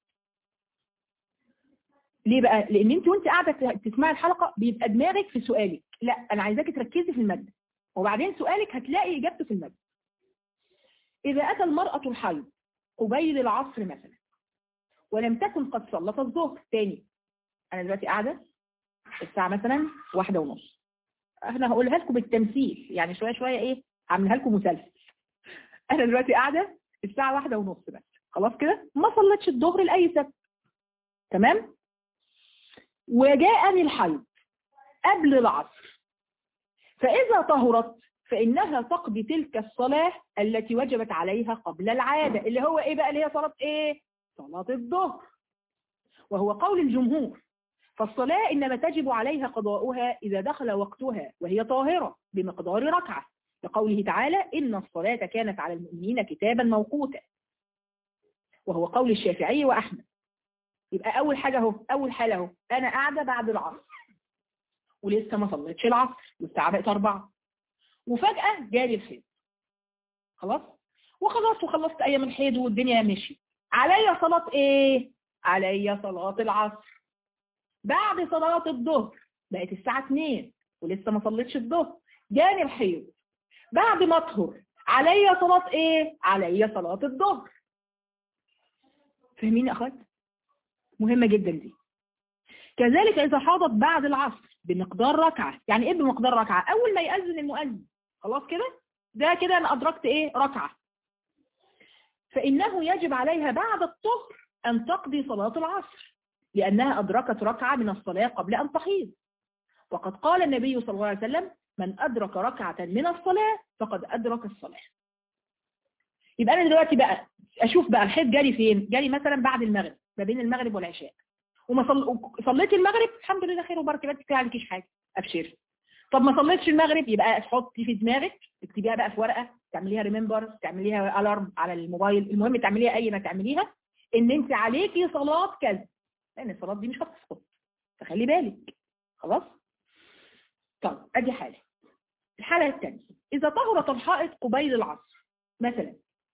ليه بقى لان انت وانت قاعده تسمعي الحلقه بيبقى دماغك في سؤالك لا انا عايزاكي تركزي في الماده وبعدين سؤالك هتلاقي اجابته في الماده اذا اتى المراه الحيض قبيل العصر مثلا ولم تكن قد صلت الظهر تاني انا دلوقتي قاعده الساعه مثلا واحدة ونص انا هقولها لكم بالتمثيل يعني شويه شويه ايه هعملها لكم مسلسل انا دلوقتي قاعده الساعه واحدة ونص بس خلاص كده ما صليتش الظهر لاي سبب تمام وجاءني الحيض قبل العصر فإذا طهرت فإنها تقضي تلك الصلاة التي وجبت عليها قبل العادة اللي هو إيه بقى اللي هي صلاة إيه؟ صلاة الظهر وهو قول الجمهور فالصلاة إنما تجب عليها قضاؤها إذا دخل وقتها وهي طاهرة بمقدار ركعة لقوله تعالى إن الصلاة كانت على المؤمنين كتابا موقوتا وهو قول الشافعي وأحمد يبقى اول حاجة اهو اول حالة اهو انا قاعدة بعد العصر ولسه ما صليتش العصر والساعة بقت أربعة وفجأة جالي الحيض خلاص وخلاص وخلصت ايام الحيض والدنيا مشي عليا صلاة ايه عليا صلاة العصر بعد صلاة الظهر بقت الساعة 2 ولسه ما صليتش الظهر جاني الحيض بعد ما اطهر عليا صلاة ايه عليا صلاة الظهر فاهمين يا اخوات مهمة جدا دي كذلك إذا حاضت بعد العصر بمقدار ركعة يعني إيه بمقدار ركعة أول ما يأذن المؤذن خلاص كده ده كده أنا أدركت إيه ركعة فإنه يجب عليها بعد الطهر أن تقضي صلاة العصر لأنها أدركت ركعة من الصلاة قبل أن تحيض وقد قال النبي صلى الله عليه وسلم من أدرك ركعة من الصلاة فقد أدرك الصلاة يبقى أنا دلوقتي بقى أشوف بقى الحيض جاري فين جاري مثلا بعد المغرب ما بين المغرب والعشاء وما صل... صليت المغرب الحمد لله خير وبركه ما عليكيش حاجه ابشري طب ما صليتش المغرب يبقى تحطي في دماغك تكتبيها بقى في ورقه تعمليها ريمبر تعمليها الارم على الموبايل المهم تعمليها اي ما تعمليها ان انت عليكي صلاه كذا لان الصلاه دي مش هتسقط فخلي بالك خلاص طب ادي حاله الحاله الثانيه اذا طهرت الحائط قبيل العصر مثلا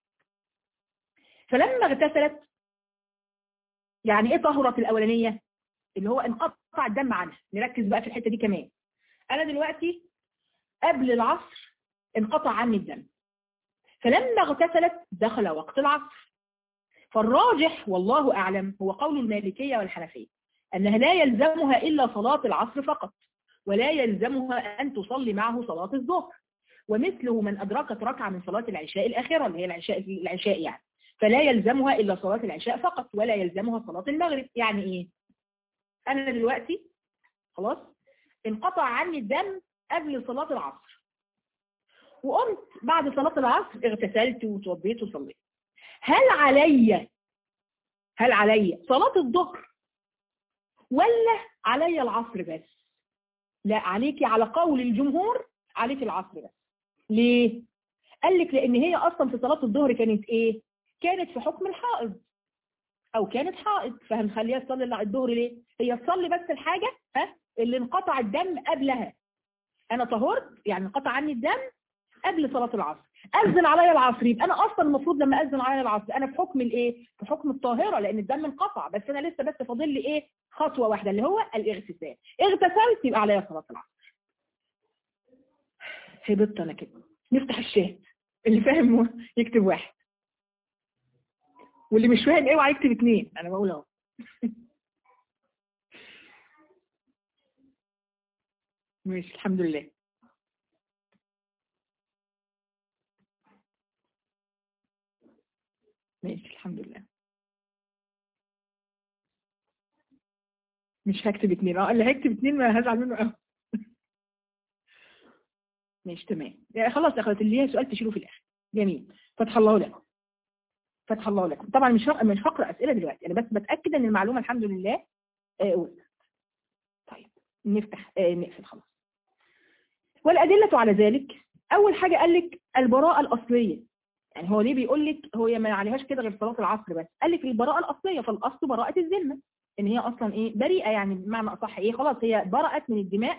فلما اغتسلت يعني ايه طهرت الاولانيه اللي هو انقطع الدم عنها نركز بقى في الحته دي كمان انا دلوقتي قبل العصر انقطع عني الدم فلما اغتسلت دخل وقت العصر فالراجح والله اعلم هو قول المالكيه والحنفيه انها لا يلزمها الا صلاه العصر فقط ولا يلزمها ان تصلي معه صلاه الظهر ومثله من ادركت ركعه من صلاه العشاء الاخره اللي هي العشاء العشاء يعني فلا يلزمها إلا صلاة العشاء فقط ولا يلزمها صلاة المغرب يعني إيه أنا دلوقتي خلاص انقطع عني الدم قبل صلاة العصر وقمت بعد صلاة العصر اغتسلت وتوضيت وصليت هل علي هل علي صلاة الظهر ولا علي العصر بس لا عليكي على قول الجمهور عليك العصر بس ليه قال لك لان هي اصلا في صلاة الظهر كانت ايه كانت في حكم الحائض او كانت حائض فهنخليها تصلي الظهر ليه هي تصلي بس الحاجة ها اللي انقطع الدم قبلها انا طهرت يعني انقطع عني الدم قبل صلاة العصر اذن عليا العصر يبقى انا اصلا المفروض لما اذن عليا العصر انا في حكم الايه في حكم الطاهرة لان الدم انقطع بس انا لسه بس فاضل لي ايه خطوة واحدة اللي هو الاغتسال اغتسلت يبقى عليا صلاة العصر هبطت انا كده نفتح الشاهد اللي فاهم يكتب واحد واللي مش فاهم اوعى يكتب اثنين انا بقول اهو ماشي الحمد لله ماشي الحمد لله مش هكتب اتنين اه اللي هيكتب اتنين ما هزعل منه قوي ماشي تمام يعني خلاص يا اخواتي اللي هي سؤال تشيله في الاخر جميل فتح الله لكم فتح الله لكم طبعا مش مش هقرا اسئله دلوقتي انا بس بتاكد ان المعلومه الحمد لله آه وصلت طيب نفتح آه نقفل خلاص والادله على ذلك اول حاجه قال لك البراءه الاصليه يعني هو ليه بيقول لك هو ما عليهاش كده غير صلاه العصر بس قال لك البراءه الاصليه فالاصل براءه الذمه ان هي اصلا ايه بريئه يعني بمعنى اصح ايه خلاص هي برأت من الدماء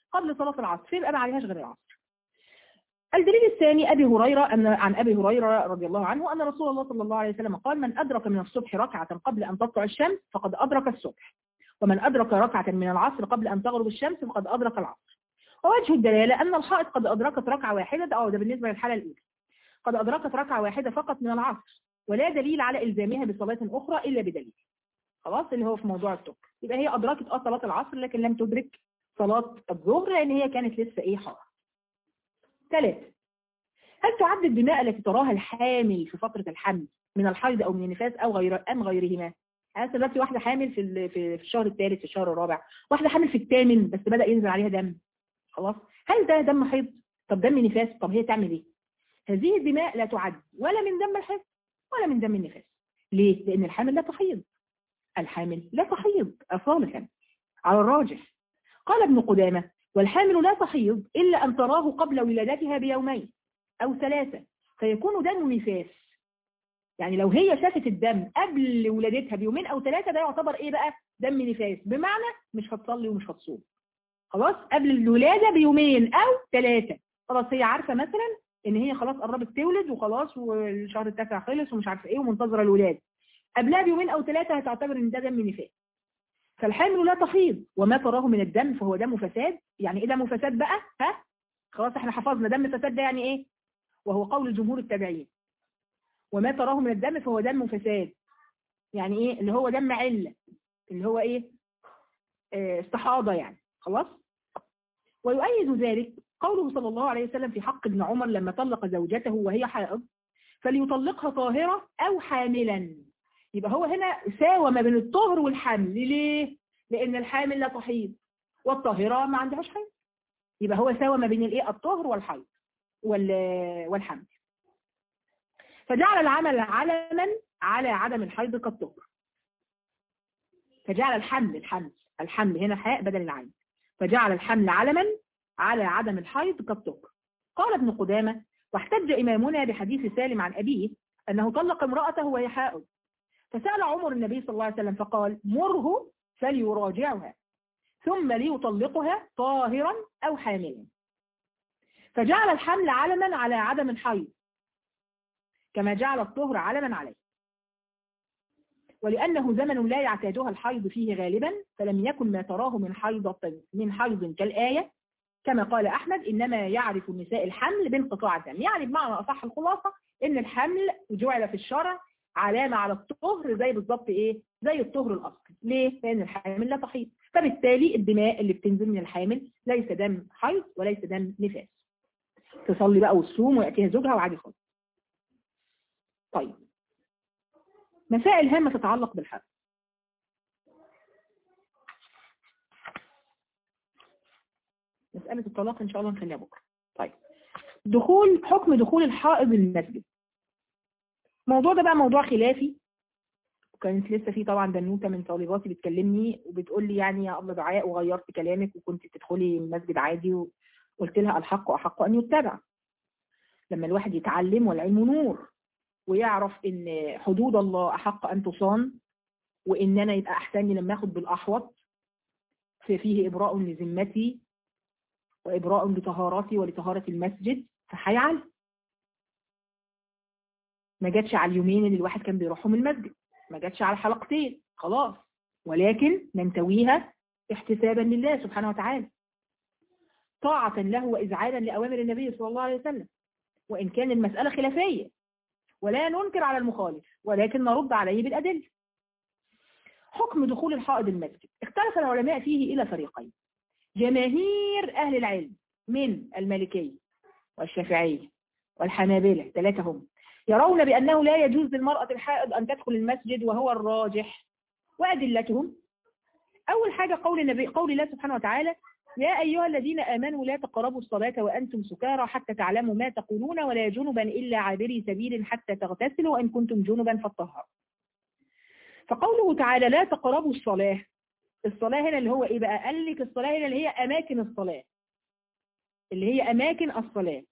قبل صلاة العصر فيبقى ما عليهاش غير العصر الدليل الثاني أبي هريرة أن عن أبي هريرة رضي الله عنه أن رسول الله صلى الله عليه وسلم قال من أدرك من الصبح ركعة قبل أن تطلع الشمس فقد أدرك الصبح ومن أدرك ركعة من العصر قبل أن تغرب الشمس فقد أدرك العصر ووجه الدلالة أن الحائط قد أدركت ركعة واحدة ده, أو ده بالنسبة للحالة الأولى قد أدركت ركعة واحدة فقط من العصر ولا دليل على إلزامها بصلاة أخرى إلا بدليل خلاص اللي هو في موضوع الطهر يبقى هي أدركت اه صلاة العصر لكن لم تدرك صلاة الظهر لأن هي كانت لسه إيه حارة ثلاثة هل تعد الدماء التي تراها الحامل في فترة الحمل من الحيض أو من النفاس أو غير أم غيرهما أنا دلوقتي واحدة حامل في في الشهر الثالث في الشهر الرابع واحدة حامل في الثامن بس بدأ ينزل عليها دم خلاص هل ده دم حيض طب دم نفاس طب هي تعمل ايه هذه الدماء لا تعد ولا من دم الحيض ولا من دم النفاس ليه لأن الحامل لا تحيض الحامل لا تحيض أصالة على الراجح قال ابن قدامة والحامل لا تحيض إلا أن تراه قبل ولادتها بيومين أو ثلاثة فيكون دم نفاس يعني لو هي شافت الدم قبل ولادتها بيومين أو ثلاثة ده يعتبر إيه بقى دم نفاس بمعنى مش هتصلي ومش هتصوم خلاص قبل الولادة بيومين أو ثلاثة خلاص هي عارفة مثلا إن هي خلاص قربت تولد وخلاص والشهر التاسع خلص ومش عارفة إيه ومنتظرة الولادة قبلها بيومين أو ثلاثة هتعتبر إن ده دم نفاس فالحامل لا تحيض وما تراه من الدم فهو دم فساد يعني إيه دم فساد بقى ها خلاص احنا حفظنا دم فساد ده يعني إيه وهو قول الجمهور التابعين وما تراه من الدم فهو دم فساد يعني ايه اللي هو دم علة اللي هو ايه اه استحاضة يعني خلاص ويؤيد ذلك قوله صلى الله عليه وسلم في حق ابن عمر لما طلق زوجته وهي حائض فليطلقها طاهرة او حاملا يبقى هو هنا ساوى ما بين الطهر والحمل ليه لان الحامل لا تحيض والطاهرة ما عندهاش حيض يبقى هو ساوى ما بين الايه الطهر والحيض والحمل فجعل العمل علما على عدم الحيض كالطهر فجعل الحمل الحمل الحمل هنا حاء بدل العين فجعل الحمل علما على عدم الحيض كالطهر قال ابن قدامة واحتج إمامنا بحديث سالم عن أبيه أنه طلق امرأته وهي حائض فسأل عمر النبي صلى الله عليه وسلم فقال مره فليراجعها ثم ليطلقها طاهرا أو حاملا فجعل الحمل علما على عدم الحيض كما جعل الطهر علما عليه ولأنه زمن لا يعتادها الحيض فيه غالبا فلم يكن ما تراه من حيض من حيض كالآية كما قال أحمد إنما يعرف النساء الحمل بانقطاع الدم يعني بمعنى أصح الخلاصة إن الحمل جعل في الشرع علامة على الطهر زي بالضبط إيه زي الطهر الأصلي ليه؟ لأن الحامل لا تحيض فبالتالي الدماء اللي بتنزل من الحامل ليس دم حيض وليس دم نفاس تصلي بقى وتصوم ويأتيها زوجها وعادي خالص طيب مسائل هامة تتعلق بالحد مسألة الطلاق إن شاء الله نخليها بكرة طيب دخول حكم دخول الحائض المسجد الموضوع ده بقى موضوع خلافي وكانت لسه في طبعا بنوته من طالباتي بتكلمني وبتقول لي يعني يا ابله دعاء وغيرت كلامك وكنت تدخلي المسجد عادي وقلت لها الحق احق ان يتبع لما الواحد يتعلم والعلم نور ويعرف ان حدود الله احق ان تصان وان انا يبقى احسن لي لما اخد بالاحوط فيه ابراء لذمتي وابراء لطهارتي ولطهارة المسجد فهيعلم ما جاتش على اليومين اللي الواحد كان بيروحهم المسجد ما جاتش على الحلقتين خلاص ولكن ننتويها احتسابا لله سبحانه وتعالى طاعة له وإذعانا لأوامر النبي صلى الله عليه وسلم وإن كان المسألة خلافية ولا ننكر على المخالف ولكن نرد عليه بالأدلة حكم دخول الحائض المسجد اختلف العلماء فيه إلى فريقين جماهير أهل العلم من المالكية والشافعية والحنابلة ثلاثة هم يرون بأنه لا يجوز للمرأة الحائض أن تدخل المسجد وهو الراجح وأدلتهم أول حاجة قول النبي قول الله سبحانه وتعالى يا أيها الذين آمنوا لا تقربوا الصلاة وأنتم سكارى حتى تعلموا ما تقولون ولا جنبا إلا عابري سبيل حتى تغتسلوا وإن كنتم جنبا فاطهروا فقوله تعالى لا تقربوا الصلاة الصلاة هنا اللي هو إيه بقى قال لك الصلاة هنا اللي هي أماكن الصلاة اللي هي أماكن الصلاة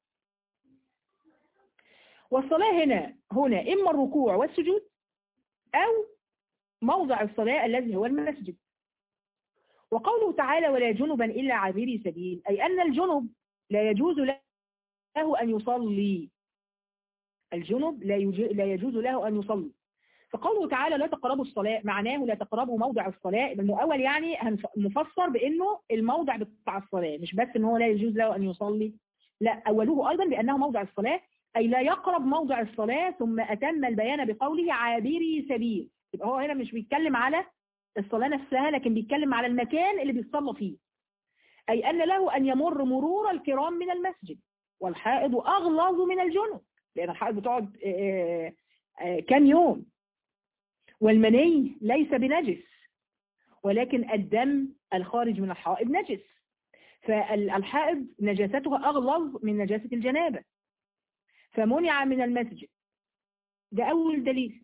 والصلاة هنا هنا إما الركوع والسجود أو موضع الصلاة الذي هو المسجد وقوله تعالى ولا جنبا إلا عابري سبيل أي أن الجنب لا يجوز له أن يصلي الجنب لا, لا يجوز له أن يصلي فقوله تعالى لا تقربوا الصلاة معناه لا تقربوا موضع الصلاة المؤول يعني مفسر بأنه الموضع بتاع الصلاة مش بس ان هو لا يجوز له أن يصلي لا أوله أيضا بأنه موضع الصلاة أي لا يقرب موضع الصلاة ثم أتم البيان بقوله عابري سبيل يبقى هو هنا مش بيتكلم على الصلاة نفسها لكن بيتكلم على المكان اللي بيصلى فيه أي أن له أن يمر مرور الكرام من المسجد والحائض أغلظ من الجنب لأن الحائض بتقعد كام يوم والمني ليس بنجس ولكن الدم الخارج من الحائض نجس فالحائض نجاستها أغلظ من نجاسة الجنابة فمنع من المسجد ده أول دليل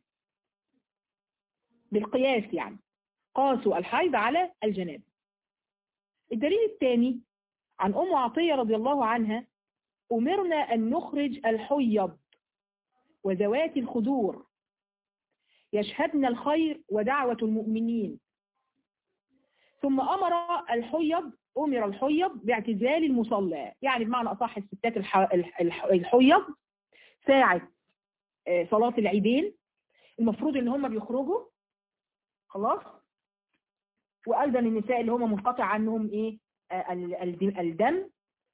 بالقياس يعني قاسوا الحيض على الجنابة الدليل الثاني عن أم عطية رضي الله عنها أمرنا أن نخرج الحيض وذوات الخدور يشهدن الخير ودعوة المؤمنين ثم أمر الحيض أمر الحيض باعتزال المصلى يعني بمعنى أصح الستات الحيض ساعة صلاة العيدين المفروض ان هم بيخرجوا خلاص وأيضا النساء اللي هم منقطع عنهم ايه الدم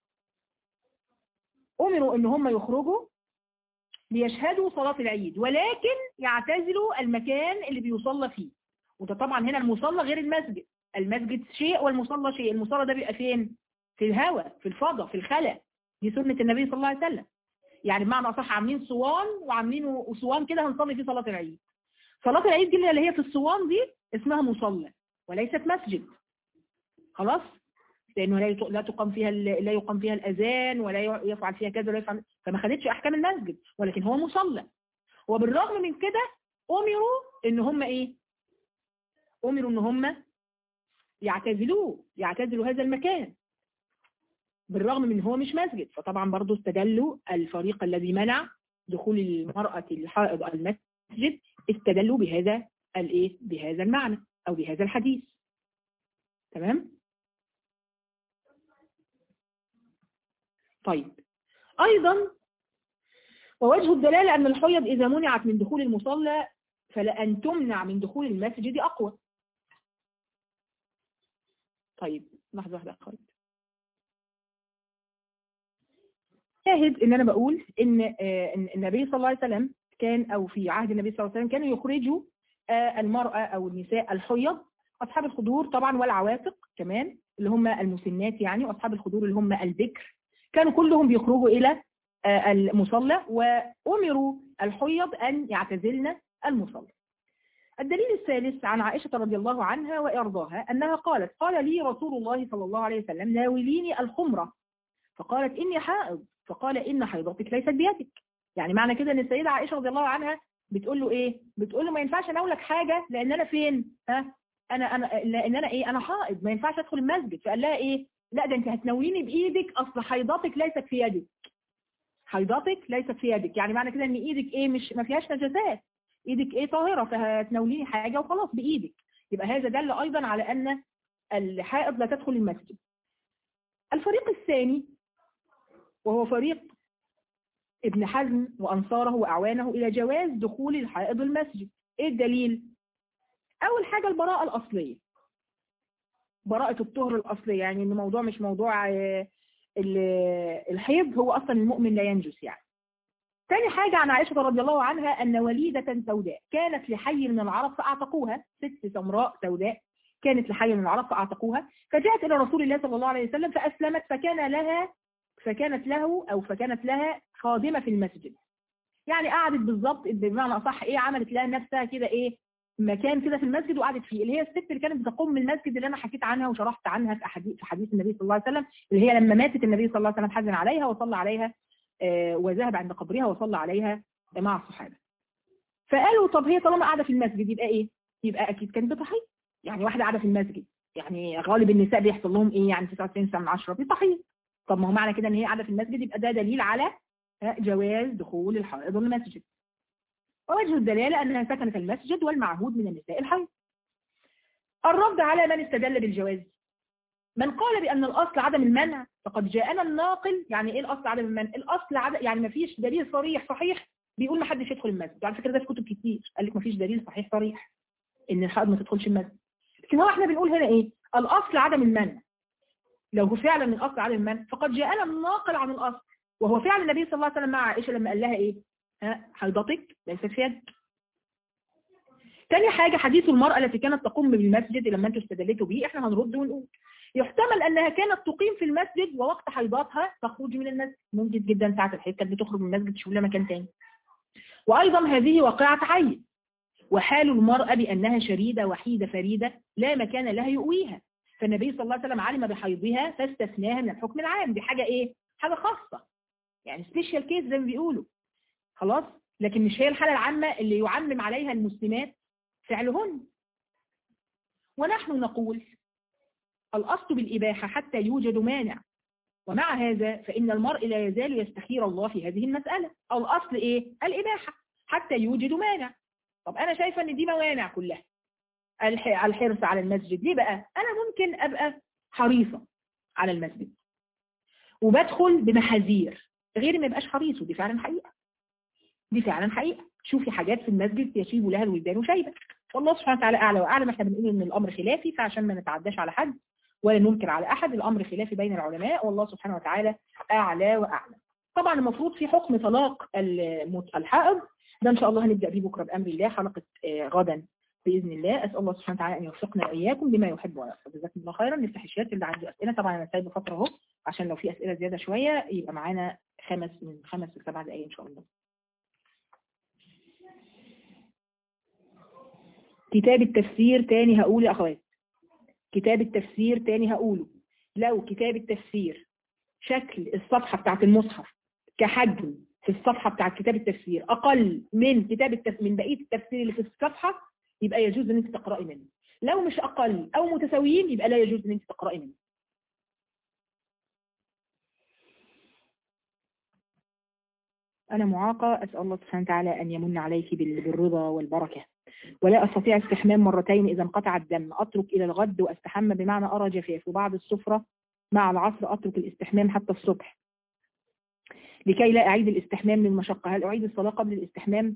أمروا ان هم يخرجوا ليشهدوا صلاة العيد ولكن يعتزلوا المكان اللي بيصلى فيه وده طبعا هنا المصلى غير المسجد المسجد شيء والمصلى شيء المصلى ده بيبقى فين في الهواء في الفضاء في الخلا دي سنة النبي صلى الله عليه وسلم يعني بمعنى اصح عاملين صوان وعاملين صوان كده هنصلي فيه صلاة العيد صلاة العيد دي اللي هي في الصوان دي اسمها مصلى وليست مسجد خلاص لانه لا لا تقام فيها لا يقام فيها الاذان ولا يفعل فيها كذا ولا يفعل فما خدتش احكام المسجد ولكن هو مصلى وبالرغم من كده امروا ان هم ايه امروا ان هم يعتزلوه يعتزلوا هذا المكان بالرغم من هو مش مسجد فطبعا برضو استدلوا الفريق الذي منع دخول المرأة الحائض المسجد استدلوا بهذا الايه بهذا المعنى او بهذا الحديث تمام طيب ايضا ووجه الدلالة ان الحيض اذا منعت من دخول المصلى فلأن تمنع من دخول المسجد اقوى طيب لحظة واحدة خالد شاهد ان انا بقول ان النبي صلى الله عليه وسلم كان او في عهد النبي صلى الله عليه وسلم كانوا يخرجوا المرأة او النساء الحيض اصحاب الخدور طبعا والعواتق كمان اللي هم المسنات يعني واصحاب الخدور اللي هم البكر كانوا كلهم بيخرجوا الى المصلى وامروا الحيض ان يعتزلن المصلى الدليل الثالث عن عائشة رضي الله عنها وإرضاها أنها قالت قال لي رسول الله صلى الله عليه وسلم ناوليني الخمرة فقالت إني حائض فقال إن حيضتك ليست بيدك يعني معنى كده أن السيدة عائشة رضي الله عنها بتقول له إيه بتقول له ما ينفعش أناولك حاجة لأن أنا فين ها أنا أنا لأن أنا إيه أنا حائض ما ينفعش أدخل المسجد فقال لها إيه لا ده أنت هتناوليني بإيدك أصل حيضتك ليست في يدك حيضتك ليست في يدك يعني معنى كده أن إيدك إيه مش ما فيهاش نجاسات ايدك ايه طاهرة فهتناوليني حاجة وخلاص بايدك يبقى هذا دل ايضا على ان الحائض لا تدخل المسجد الفريق الثاني وهو فريق ابن حزم وانصاره واعوانه الى جواز دخول الحائض المسجد ايه الدليل اول حاجة البراءة الاصلية براءة الطهر الاصلية يعني ان الموضوع مش موضوع الحيض هو اصلا المؤمن لا ينجس يعني ثاني حاجة عن عائشة رضي الله عنها أن وليدة سوداء كانت لحي من العرب فأعتقوها ست سمراء سوداء كانت لحي من العرب فأعتقوها فجاءت إلى رسول الله صلى الله عليه وسلم فأسلمت فكان لها فكانت له أو فكانت لها خادمة في المسجد يعني قعدت بالظبط بمعنى أصح إيه عملت لها نفسها كده إيه مكان كده في المسجد وقعدت فيه اللي هي الست اللي كانت بتقوم من المسجد اللي أنا حكيت عنها وشرحت عنها في أحاديث في حديث النبي صلى الله عليه وسلم اللي هي لما ماتت النبي صلى الله عليه وسلم حزن عليها وصلى عليها وذهب عند قبرها وصلى عليها مع الصحابة فقالوا طب هي طالما قاعدة في المسجد يبقى ايه يبقى اكيد كانت بتحيض يعني واحدة قاعدة في المسجد يعني غالب النساء بيحصل لهم ايه يعني 99 سنة من 10 بتحيض طب ما هو معنى كده ان هي قاعدة في المسجد يبقى ده دليل على جواز دخول الحائض المسجد ووجه الدلالة انها سكنت المسجد والمعهود من النساء الحيض الرد على من استدل بالجواز من قال بأن الأصل عدم المنع فقد جاءنا الناقل يعني إيه الأصل عدم المنع الأصل عدم يعني ما فيش دليل صريح صحيح بيقول ما حدش يدخل المسجد على فكرة ده في كتب كتير قال لك ما فيش دليل صحيح صريح إن الحائض ما تدخلش المسجد لكن هو احنا بنقول هنا إيه الأصل عدم المنع لو فعلا الأصل عدم المنع فقد جاءنا الناقل عن الأصل وهو فعلا النبي صلى الله عليه وسلم مع عائشة لما قال لها إيه ها حيضتك ليست في يدك تاني حاجة حديث المرأة التي كانت تقوم بالمسجد لما انتوا استدلتوا به احنا هنرد ونقول يحتمل انها كانت تقيم في المسجد ووقت حيضاتها تخرج من المسجد ممكن جدا ساعة الحيض كانت بتخرج من المسجد تشوف لها مكان تاني وايضا هذه واقعة عين وحال المرأة بانها شريدة وحيدة فريدة لا مكان لها يؤويها فالنبي صلى الله عليه وسلم علم بحيضها فاستثناها من الحكم العام دي حاجة ايه حاجة خاصة يعني سبيشال كيس زي ما بيقولوا خلاص لكن مش هي الحالة العامة اللي يعمم عليها المسلمات فعلهن ونحن نقول الأصل بالإباحة حتى يوجد مانع ومع هذا فإن المرء لا يزال يستخير الله في هذه المسألة الأصل إيه؟ الإباحة حتى يوجد مانع طب أنا شايفة أن دي موانع كلها الحرص على المسجد ليه بقى؟ أنا ممكن أبقى حريصة على المسجد وبدخل بمحاذير غير ما يبقاش حريص ودي فعلا حقيقة دي فعلا حقيقة شوفي حاجات في المسجد يشيب لها الولدان شيبة والله سبحانه وتعالى أعلى وأعلم احنا بنقول إن الأمر خلافي فعشان ما نتعداش على حد ولا ننكر على أحد الأمر خلافي بين العلماء والله سبحانه وتعالى أعلى وأعلم طبعا المفروض في حكم طلاق الحائض ده إن شاء الله هنبدأ بيه بكرة بأمر الله حلقة غدا بإذن الله أسأل الله سبحانه وتعالى أن يوفقنا وإياكم بما يحب ويرضى جزاكم الله خيرا نفتح الشات اللي عنده أسئلة طبعا أنا سايبه فترة أهو عشان لو في أسئلة زيادة شوية يبقى معانا خمس من خمس لسبع دقايق إن شاء الله كتاب التفسير تاني هقول يا أخوات كتاب التفسير تاني هقوله لو كتاب التفسير شكل الصفحة بتاعت المصحف كحجم في الصفحة بتاعت كتاب التفسير أقل من كتاب التف... من بقية التفسير اللي في الصفحة يبقى يجوز ان انت تقرأي منه لو مش أقل أو متساويين يبقى لا يجوز ان انت تقرأي منه أنا معاقة أسأل الله سبحانه وتعالى أن يمن عليك بالرضا والبركة ولا أستطيع استحمام مرتين إذا انقطع الدم أترك إلى الغد وأستحمى بمعنى أرى جفاف وبعد السفرة مع العصر أترك الاستحمام حتى الصبح لكي لا أعيد الاستحمام للمشقة هل أعيد الصلاة قبل الاستحمام؟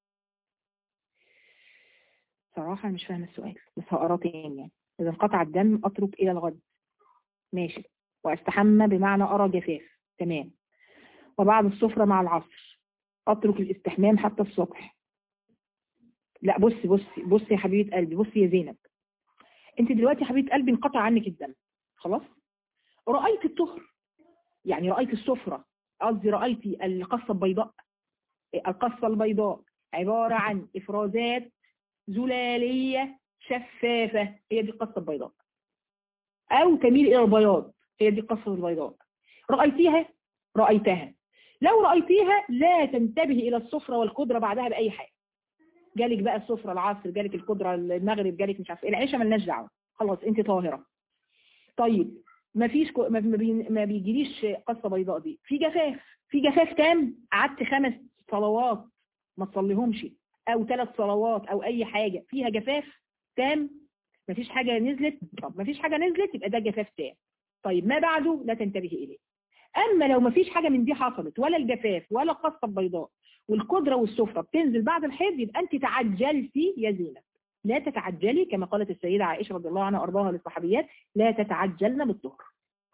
صراحة مش فاهمة السؤال بس هقراه تاني يعني إذا انقطع الدم أترك إلى الغد ماشي وأستحمى بمعنى أرى جفاف تمام وبعد السفرة مع العصر أترك الاستحمام حتى الصبح لا بصي بصي بصي يا حبيبة قلبي بصي يا زينب انت دلوقتي يا حبيبة قلبي انقطع عنك الدم خلاص رأيت الطهر يعني رأيت السفرة قصدي رأيتي القصة البيضاء القصة البيضاء عبارة عن إفرازات زلالية شفافة هي دي القصة البيضاء أو تميل إلى البياض هي دي القصة البيضاء رأيتيها رأيتها لو رأيتيها لا تنتبهي إلى السفرة والقدرة بعدها بأي حاجة جالك بقى السفرة العصر جالك القدرة المغرب جالك مش عارف ايه العشاء ملناش دعوه خلاص انت طاهرة طيب ما فيش كو... ما, بي... ما بيجيليش قصة بيضاء دي في جفاف في جفاف تام قعدت خمس صلوات ما تصليهمش او ثلاث صلوات او اي حاجة فيها جفاف تام ما فيش حاجة نزلت طب ما فيش حاجة نزلت يبقى ده جفاف تام طيب ما بعده لا تنتبهي اليه اما لو ما فيش حاجة من دي حصلت ولا الجفاف ولا القصة البيضاء والقدرة والسفرة بتنزل بعد الحيض يبقى أنت تعجلتي يا زينب لا تتعجلي كما قالت السيدة عائشة رضي الله عنها وأرضاها للصحابيات لا تتعجلن بالطهر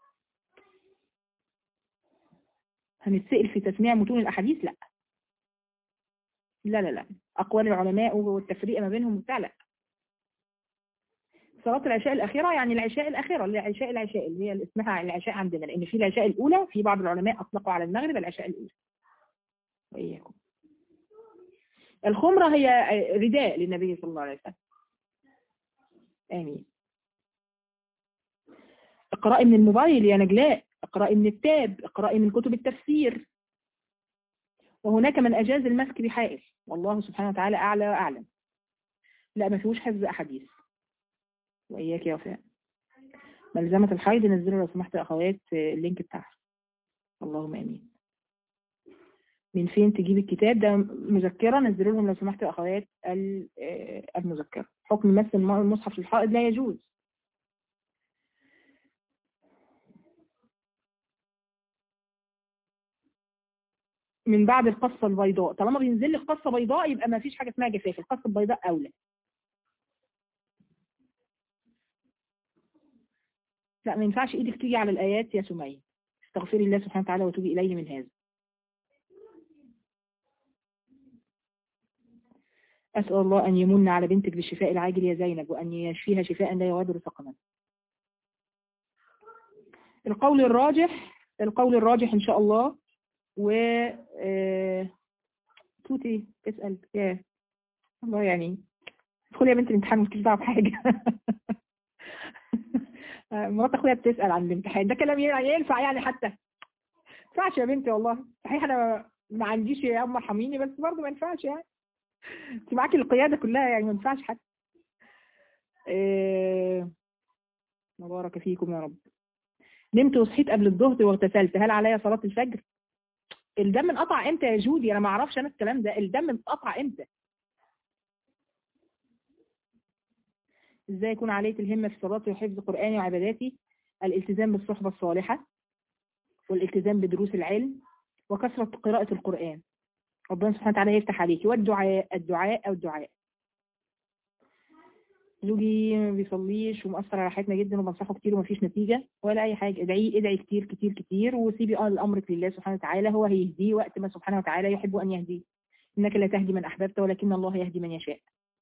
هنتسأل في تسميع متون الأحاديث لا لا لا لا أقوال العلماء والتفريق ما بينهم بتاع لا صلاة العشاء الأخيرة يعني العشاء الأخيرة اللي عشاء العشاء اللي هي اسمها العشاء عندنا لأن في العشاء الأولى في بعض العلماء أطلقوا على المغرب العشاء الأولى وإياكم الخمرة هي رداء للنبي صلى الله عليه وسلم آمين اقرأي من الموبايل يا نجلاء اقرأي من التاب اقرأي من كتب التفسير وهناك من أجاز المسك بحائل والله سبحانه وتعالى أعلى وأعلم لا ما فيهوش حفظ أحاديث وإياك يا وفاء ملزمة الحيض نزلوا لو سمحت يا أخوات اللينك بتاعها اللهم آمين من فين تجيب الكتاب ده مذكرة نزلوا لهم لو سمحتوا يا أخوات المذكرة حكم مس المصحف للحائض لا يجوز من بعد القصة البيضاء طالما بينزل لك قصة بيضاء يبقى ما فيش حاجة اسمها جفاف القصة البيضاء أولى لا ما ينفعش ايدك تيجي على الآيات يا سمية استغفري الله سبحانه وتعالى وتوبي إليه من هذا أسأل الله أن يمن على بنتك بالشفاء العاجل يا زينب وأن يشفيها شفاء لا يغادر سقما القول الراجح القول الراجح إن شاء الله و آه، توتي تسأل يا الله يعني ادخلي يا بنت الامتحان مش دعوه بحاجة آه، مرات اخويا بتسأل عن الامتحان ده كلام يعني ينفع يعني حتى ما ينفعش يا بنتي والله صحيح انا ما عنديش يا ام ارحميني بس برضه ما ينفعش يعني انت معاكي القيادة كلها يعني ما ينفعش حتى إيه... مبارك فيكم يا رب نمت وصحيت قبل الظهر واغتسلت هل عليا صلاة الفجر الدم انقطع امتى يا جودي انا ما اعرفش انا الكلام ده الدم انقطع امتى ازاي يكون عليك الهمة في صلاتي وحفظ قرآني وعباداتي الالتزام بالصحبة الصالحة والالتزام بدروس العلم وكثرة قراءة القرآن ربنا سبحانه وتعالى يفتح عليكي والدعاء الدعاء أو الدعاء زوجي ما بيصليش ومأثر على حياتنا جدا وبنصحه كتير ومفيش نتيجة ولا أي حاجة ادعي ادعي كتير كتير كتير وسيبي اه الأمر لله سبحانه وتعالى هو هيهديه وقت ما سبحانه وتعالى يحب أن يهديه إنك لا تهدي من أحببت ولكن الله يهدي من يشاء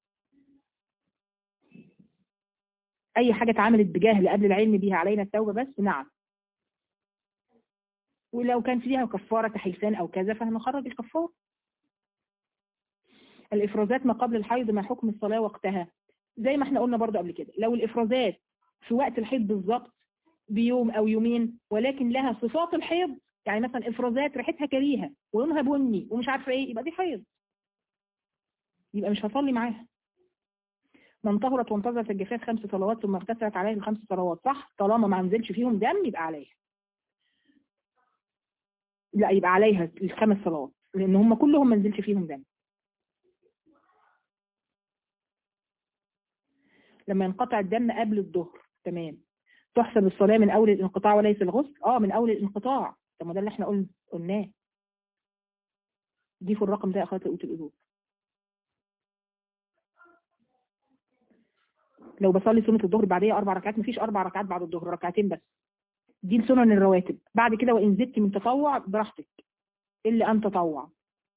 أي حاجة اتعملت بجهل قبل العلم بيها علينا التوبة بس نعم ولو كان فيها كفارة تحيسان أو كذا فهنخرج الكفارة الإفرازات ما قبل الحيض ما حكم الصلاة وقتها زي ما احنا قلنا برضو قبل كده لو الإفرازات في وقت الحيض بالظبط بيوم أو يومين ولكن لها صفات الحيض يعني مثلا إفرازات ريحتها كريهة ولونها بني ومش عارفة إيه يبقى دي حيض يبقى مش هصلي معاها من طهرت وانتظرت الجفاف خمس صلوات ثم اغتسلت عليها الخمس صلوات صح طالما ما نزلش فيهم دم يبقى عليها لا يبقى عليها الخمس صلوات لان هم كلهم ما نزلش فيهم دم لما ينقطع الدم قبل الظهر تمام تحسب الصلاة من أول الانقطاع وليس الغسل اه من أول الانقطاع طب ما ده اللي احنا قلنا قلناه ضيفوا الرقم ده يا اخواتي قوت الأذوب لو بصلي سنة الظهر بعديها أربع ركعات مفيش أربع ركعات بعد الظهر ركعتين بس دي سنن الرواتب بعد كده وإن زدت من تطوع براحتك إلا أن تطوع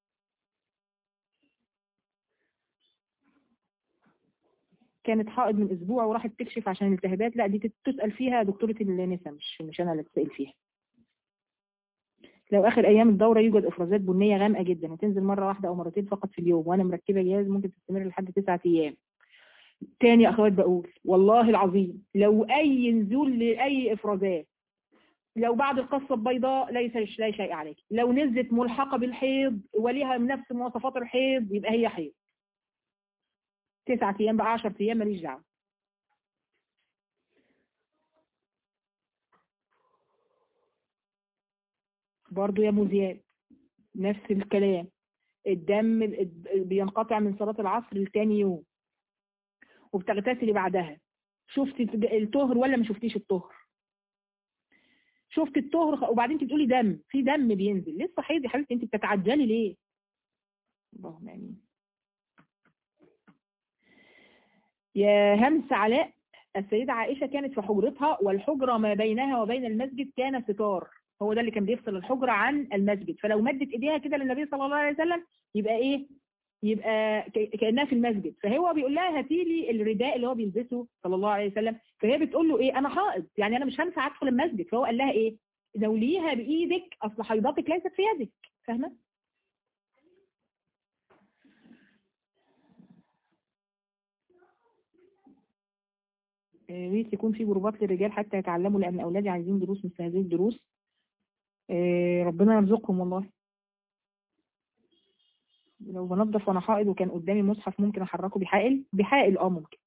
كانت حائض من أسبوع وراحت تكشف عشان الالتهابات لا دي تسأل فيها دكتورة النساء مش مش أنا اللي تسأل فيها لو آخر أيام الدورة يوجد إفرازات بنية غامقة جدا وتنزل مرة واحدة أو مرتين فقط في اليوم وأنا مركبة جهاز ممكن تستمر لحد تسعة أيام تاني يا أخوات بقول والله العظيم لو أي نزول لأي إفرازات لو بعد القصة البيضاء ليس لا شيء عليك لو نزلت ملحقة بالحيض وليها نفس مواصفات الحيض يبقى هي حيض تسعة أيام بقى 10 أيام ماليش دعوة برضو يا مزياد نفس الكلام الدم بينقطع من صلاة العصر لتاني يوم وبتغتسلي بعدها شفتي الطهر ولا ما شفتيش الطهر شفت الطهر وبعدين انت بتقولي دم في دم بينزل لسه حيض يا حبيبتي انت بتتعجلي ليه اللهم امين يا همس علاء السيدة عائشة كانت في حجرتها والحجرة ما بينها وبين المسجد كان ستار هو ده اللي كان بيفصل الحجرة عن المسجد فلو مدت ايديها كده للنبي صلى الله عليه وسلم يبقى ايه يبقى كأنها في المسجد فهو بيقول لها هاتي لي الرداء اللي هو بيلبسه صلى الله عليه وسلم فهي بتقول له ايه انا حائض يعني انا مش هنفع ادخل المسجد فهو قال لها ايه زوليها بايدك اصل حيضتك ليست في يدك فاهمه ريت يكون في جروبات للرجال حتى يتعلموا لان اولادي عايزين دروس مثل هذه الدروس ربنا يرزقهم والله لو بنظف وانا حائض وكان قدامي مصحف ممكن احركه بحائل بحائل اه ممكن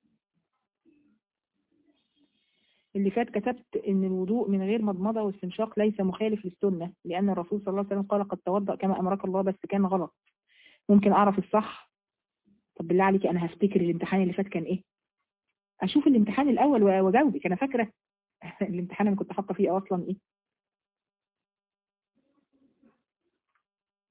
اللي فات كتبت ان الوضوء من غير مضمضة واستنشاق ليس مخالف للسنة لان الرسول صلى الله عليه وسلم قال قد توضأ كما امرك الله بس كان غلط ممكن اعرف الصح طب بالله عليك انا هفتكر الامتحان اللي فات كان ايه اشوف الامتحان الاول واجاوبك انا فاكرة الامتحان اللي كنت حاطه فيه اصلا ايه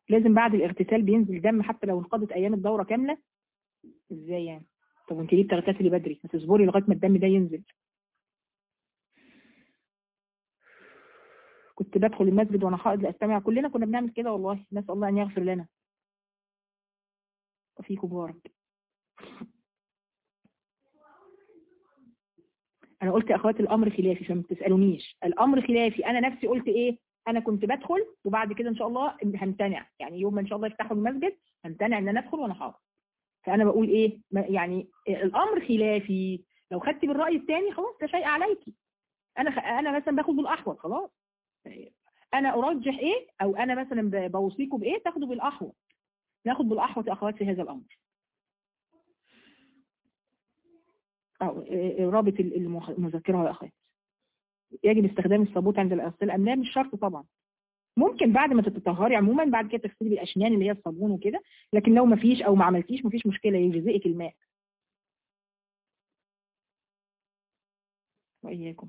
لازم بعد الاغتسال بينزل دم حتى لو انقضت ايام الدورة كاملة ازاي يعني طب وانت ليه بتغتسلي بدري ما تصبري لغاية ما الدم ده ينزل كنت بدخل المسجد وانا حائض لاستمع كلنا كنا بنعمل كده والله نسال الله ان يغفر لنا وفيكم بارك انا قلت يا اخواتي الامر خلافي فما تسالونيش الامر خلافي انا نفسي قلت ايه انا كنت بدخل وبعد كده ان شاء الله همتنع يعني يوم ما ان شاء الله يفتحوا المسجد همتنع ان انا ادخل وانا حاضر فانا بقول ايه يعني الامر خلافي لو خدتي بالراي الثاني خلاص لا شيء عليكي انا خ... انا مثلا باخد بالاحوط خلاص انا ارجح ايه او انا مثلا بوصيكم بايه تاخدوا بالاحوط ناخد بالاحوط يا اخوات في هذا الامر أو رابط المذكرة يا أخوات يجب استخدام الصابوت عند الأغسال أم لا مش شرط طبعا ممكن بعد ما تتطهري عموما بعد كده تغسلي بالأشنان اللي هي الصابون وكده لكن لو ما فيش أو ما عملتيش ما فيش مشكلة يجزئك الماء وإياكم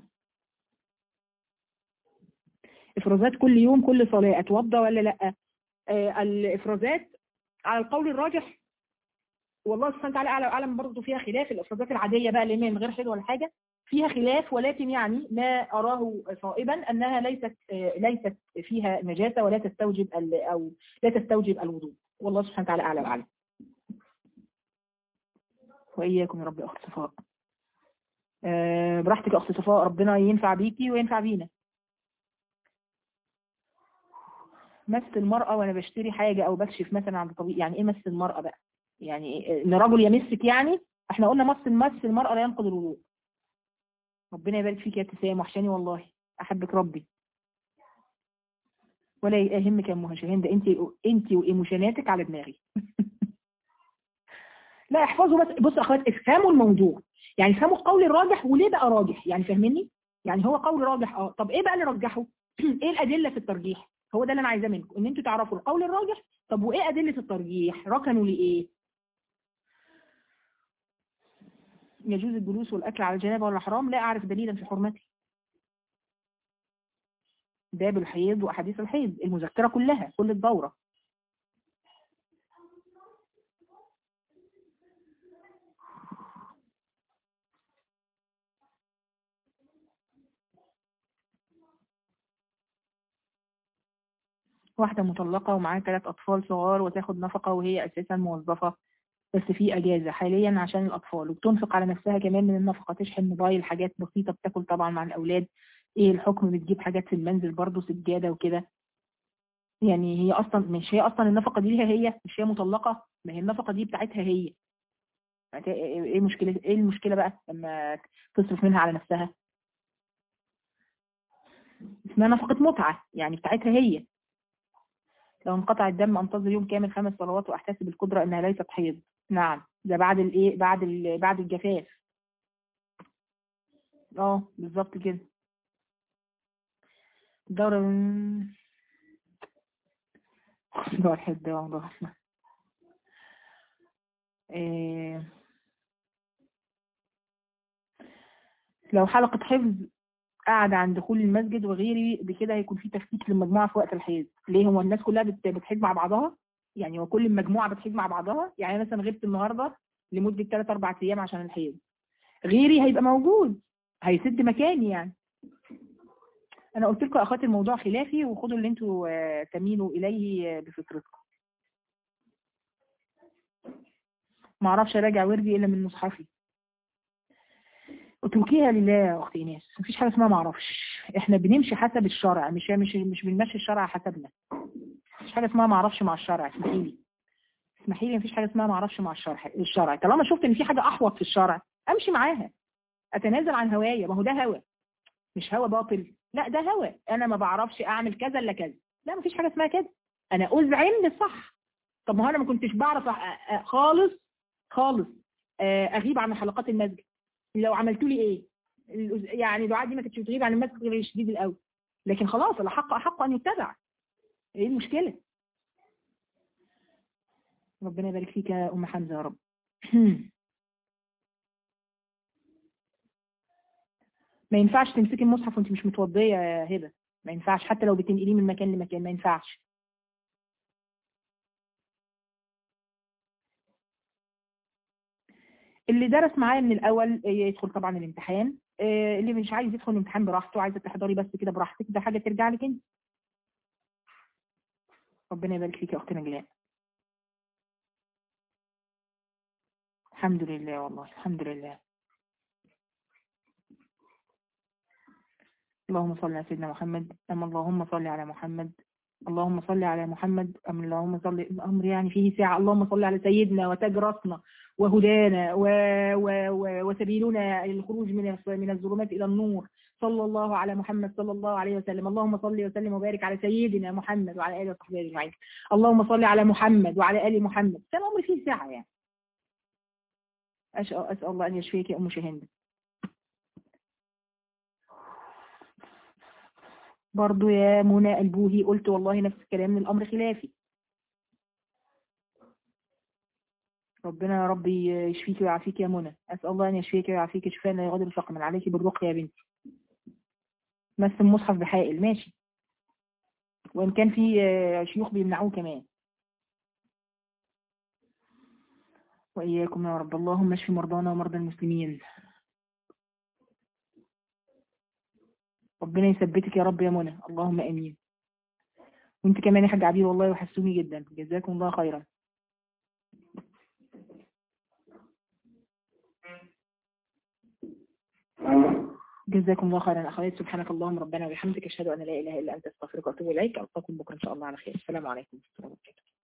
إفرازات كل يوم كل صلاة أتوضى ولا لأ آه الإفرازات على القول الراجح والله سبحانه وتعالى اعلم اعلم برضه فيها خلاف الافرازات العاديه بقى اللي هي من غير حيض ولا حاجه فيها خلاف ولكن يعني ما اراه صائبا انها ليست ليست فيها نجاسه ولا تستوجب او لا تستوجب الوضوء والله سبحانه وتعالى اعلى واعلم واياكم يا رب يا اخت صفاء أه براحتك يا اخت صفاء ربنا ينفع بيكي وينفع بينا مس المرأة وانا بشتري حاجة او بكشف مثلا عند طبيب يعني ايه مس المرأة بقى يعني ان رجل يمسك يعني احنا قلنا مس المس المرأة لا ينقض الوضوء ربنا يبارك فيك يا ابتسام وحشاني والله احبك ربي ولا يهمك يا ام شاهين ده انت انت وايموشناتك على دماغي لا احفظوا بس بصوا يا اخوات افهموا الموضوع يعني افهموا القول الراجح وليه بقى راجح يعني فاهميني يعني هو قول راجح اه طب ايه بقى اللي رجحه ايه الادله في الترجيح هو ده اللي انا عايزاه منكم ان انتوا تعرفوا القول الراجح طب وايه ادله الترجيح ركنوا لايه يجوز الجلوس والأكل على الجنابة ولا حرام لا أعرف دليلا في حرمته باب الحيض وأحاديث الحيض المذكرة كلها كل الدورة واحدة مطلقة ومعاها ثلاث أطفال صغار وتاخد نفقة وهي أساسا موظفة بس في اجازه حاليا عشان الاطفال وبتنفق على نفسها كمان من النفقه تشحن موبايل حاجات بسيطه بتاكل طبعا مع الاولاد ايه الحكم بتجيب حاجات في المنزل برضه سجاده وكده يعني هي اصلا مش هي اصلا النفقه دي ليها هي مش هي مطلقه ما هي النفقه دي بتاعتها هي ايه المشكله ايه المشكله بقى لما تصرف منها على نفسها اسمها نفقه متعه يعني بتاعتها هي لو انقطع الدم انتظر يوم كامل خمس صلوات واحتسب القدره انها ليست حيض نعم ده بعد الايه بعد ال... بعد الجفاف اه بالظبط كده الدورة ده واحد ده والله إيه... لو حلقة حفظ قاعد عن دخول المسجد وغيري بكده هيكون في تفتيت للمجموعة في وقت الحيض ليه هو الناس كلها بت... بتحيض مع بعضها يعني هو كل المجموعة بتحيض مع بعضها يعني مثلا غبت النهاردة لمدة 3 4 ايام عشان الحيض غيري هيبقى موجود هيسد مكاني يعني انا قلت لكم اخواتي الموضوع خلافي وخدوا اللي انتوا تميلوا اليه بفطرتكم ما اعرفش اراجع وردي الا من مصحفي اتركيها لله يا اختي ايناس مفيش حاجه اسمها ما اعرفش احنا بنمشي حسب الشرع مش مش مش بنمشي الشرع حسبنا مفيش حاجه اسمها ما اعرفش مع الشرع اسمحي لي اسمحي لي مفيش حاجه اسمها ما اعرفش مع الشرع الشرع طالما شفت ان في حاجه احوط في الشرع امشي معاها اتنازل عن هوايا ما هو ده هوى مش هوى باطل لا ده هوى انا ما بعرفش اعمل كذا الا كذا لا مفيش حاجه اسمها كده انا اذعن للصح طب ما هو انا ما كنتش بعرف خالص خالص اغيب عن حلقات المسجد لو عملتوا لي ايه يعني دعاء دي ما كانتش بتغيب عن المسجد غير الشديد القوي لكن خلاص الحق احق ان يتبع ايه المشكله ربنا يبارك فيك يا ام حمزه يا رب ما ينفعش تمسكي المصحف وانت مش متوضيه يا هبه ما ينفعش حتى لو بتنقليه من مكان لمكان ما ينفعش اللي درس معايا من الاول يدخل طبعا الامتحان اللي مش عايز يدخل الامتحان براحته عايزه تحضري بس كده براحتك ده حاجه ترجع لك انت ربنا يبارك فيك يا اختنا نجلاء الحمد لله والله الحمد لله اللهم صل على سيدنا محمد أم اللهم صل على محمد اللهم صل على محمد أم اللهم صل الأمر يعني فيه ساعة اللهم صل على سيدنا وتاج راسنا وهدانا و... و... و... وسبيلنا للخروج من من الظلمات إلى النور صلى الله على محمد صلى الله عليه وسلم اللهم صل وسلم وبارك على سيدنا محمد وعلى آله وصحبه أجمعين اللهم صل على محمد وعلى آل محمد كان الأمر فيه ساعة يعني أسأل, أسأل الله أن يشفيك يا أم شهند برضو يا منى البوهي قلت والله نفس الكلام الأمر خلافي ربنا يا رب يشفيك ويعافيك يا منى أسأل الله أن يشفيك ويعافيك شفاء لا يغادر سقما عليك بالرقية يا بنتي مس المصحف بحائل ماشي وإن كان في شيوخ بيمنعوه كمان وإياكم يا رب اللهم اشف مرضانا ومرضى المسلمين ربنا يثبتك يا رب يا منى اللهم امين وانت كمان يا حاج عبير والله وحسوني جدا جزاكم الله خيرا جزاكم الله خيرا اخوات سبحانك اللهم ربنا وبحمدك اشهد ان لا اله الا انت استغفرك واتوب اليك القاكم بكره ان شاء الله على خير السلام عليكم ورحمه الله وبركاته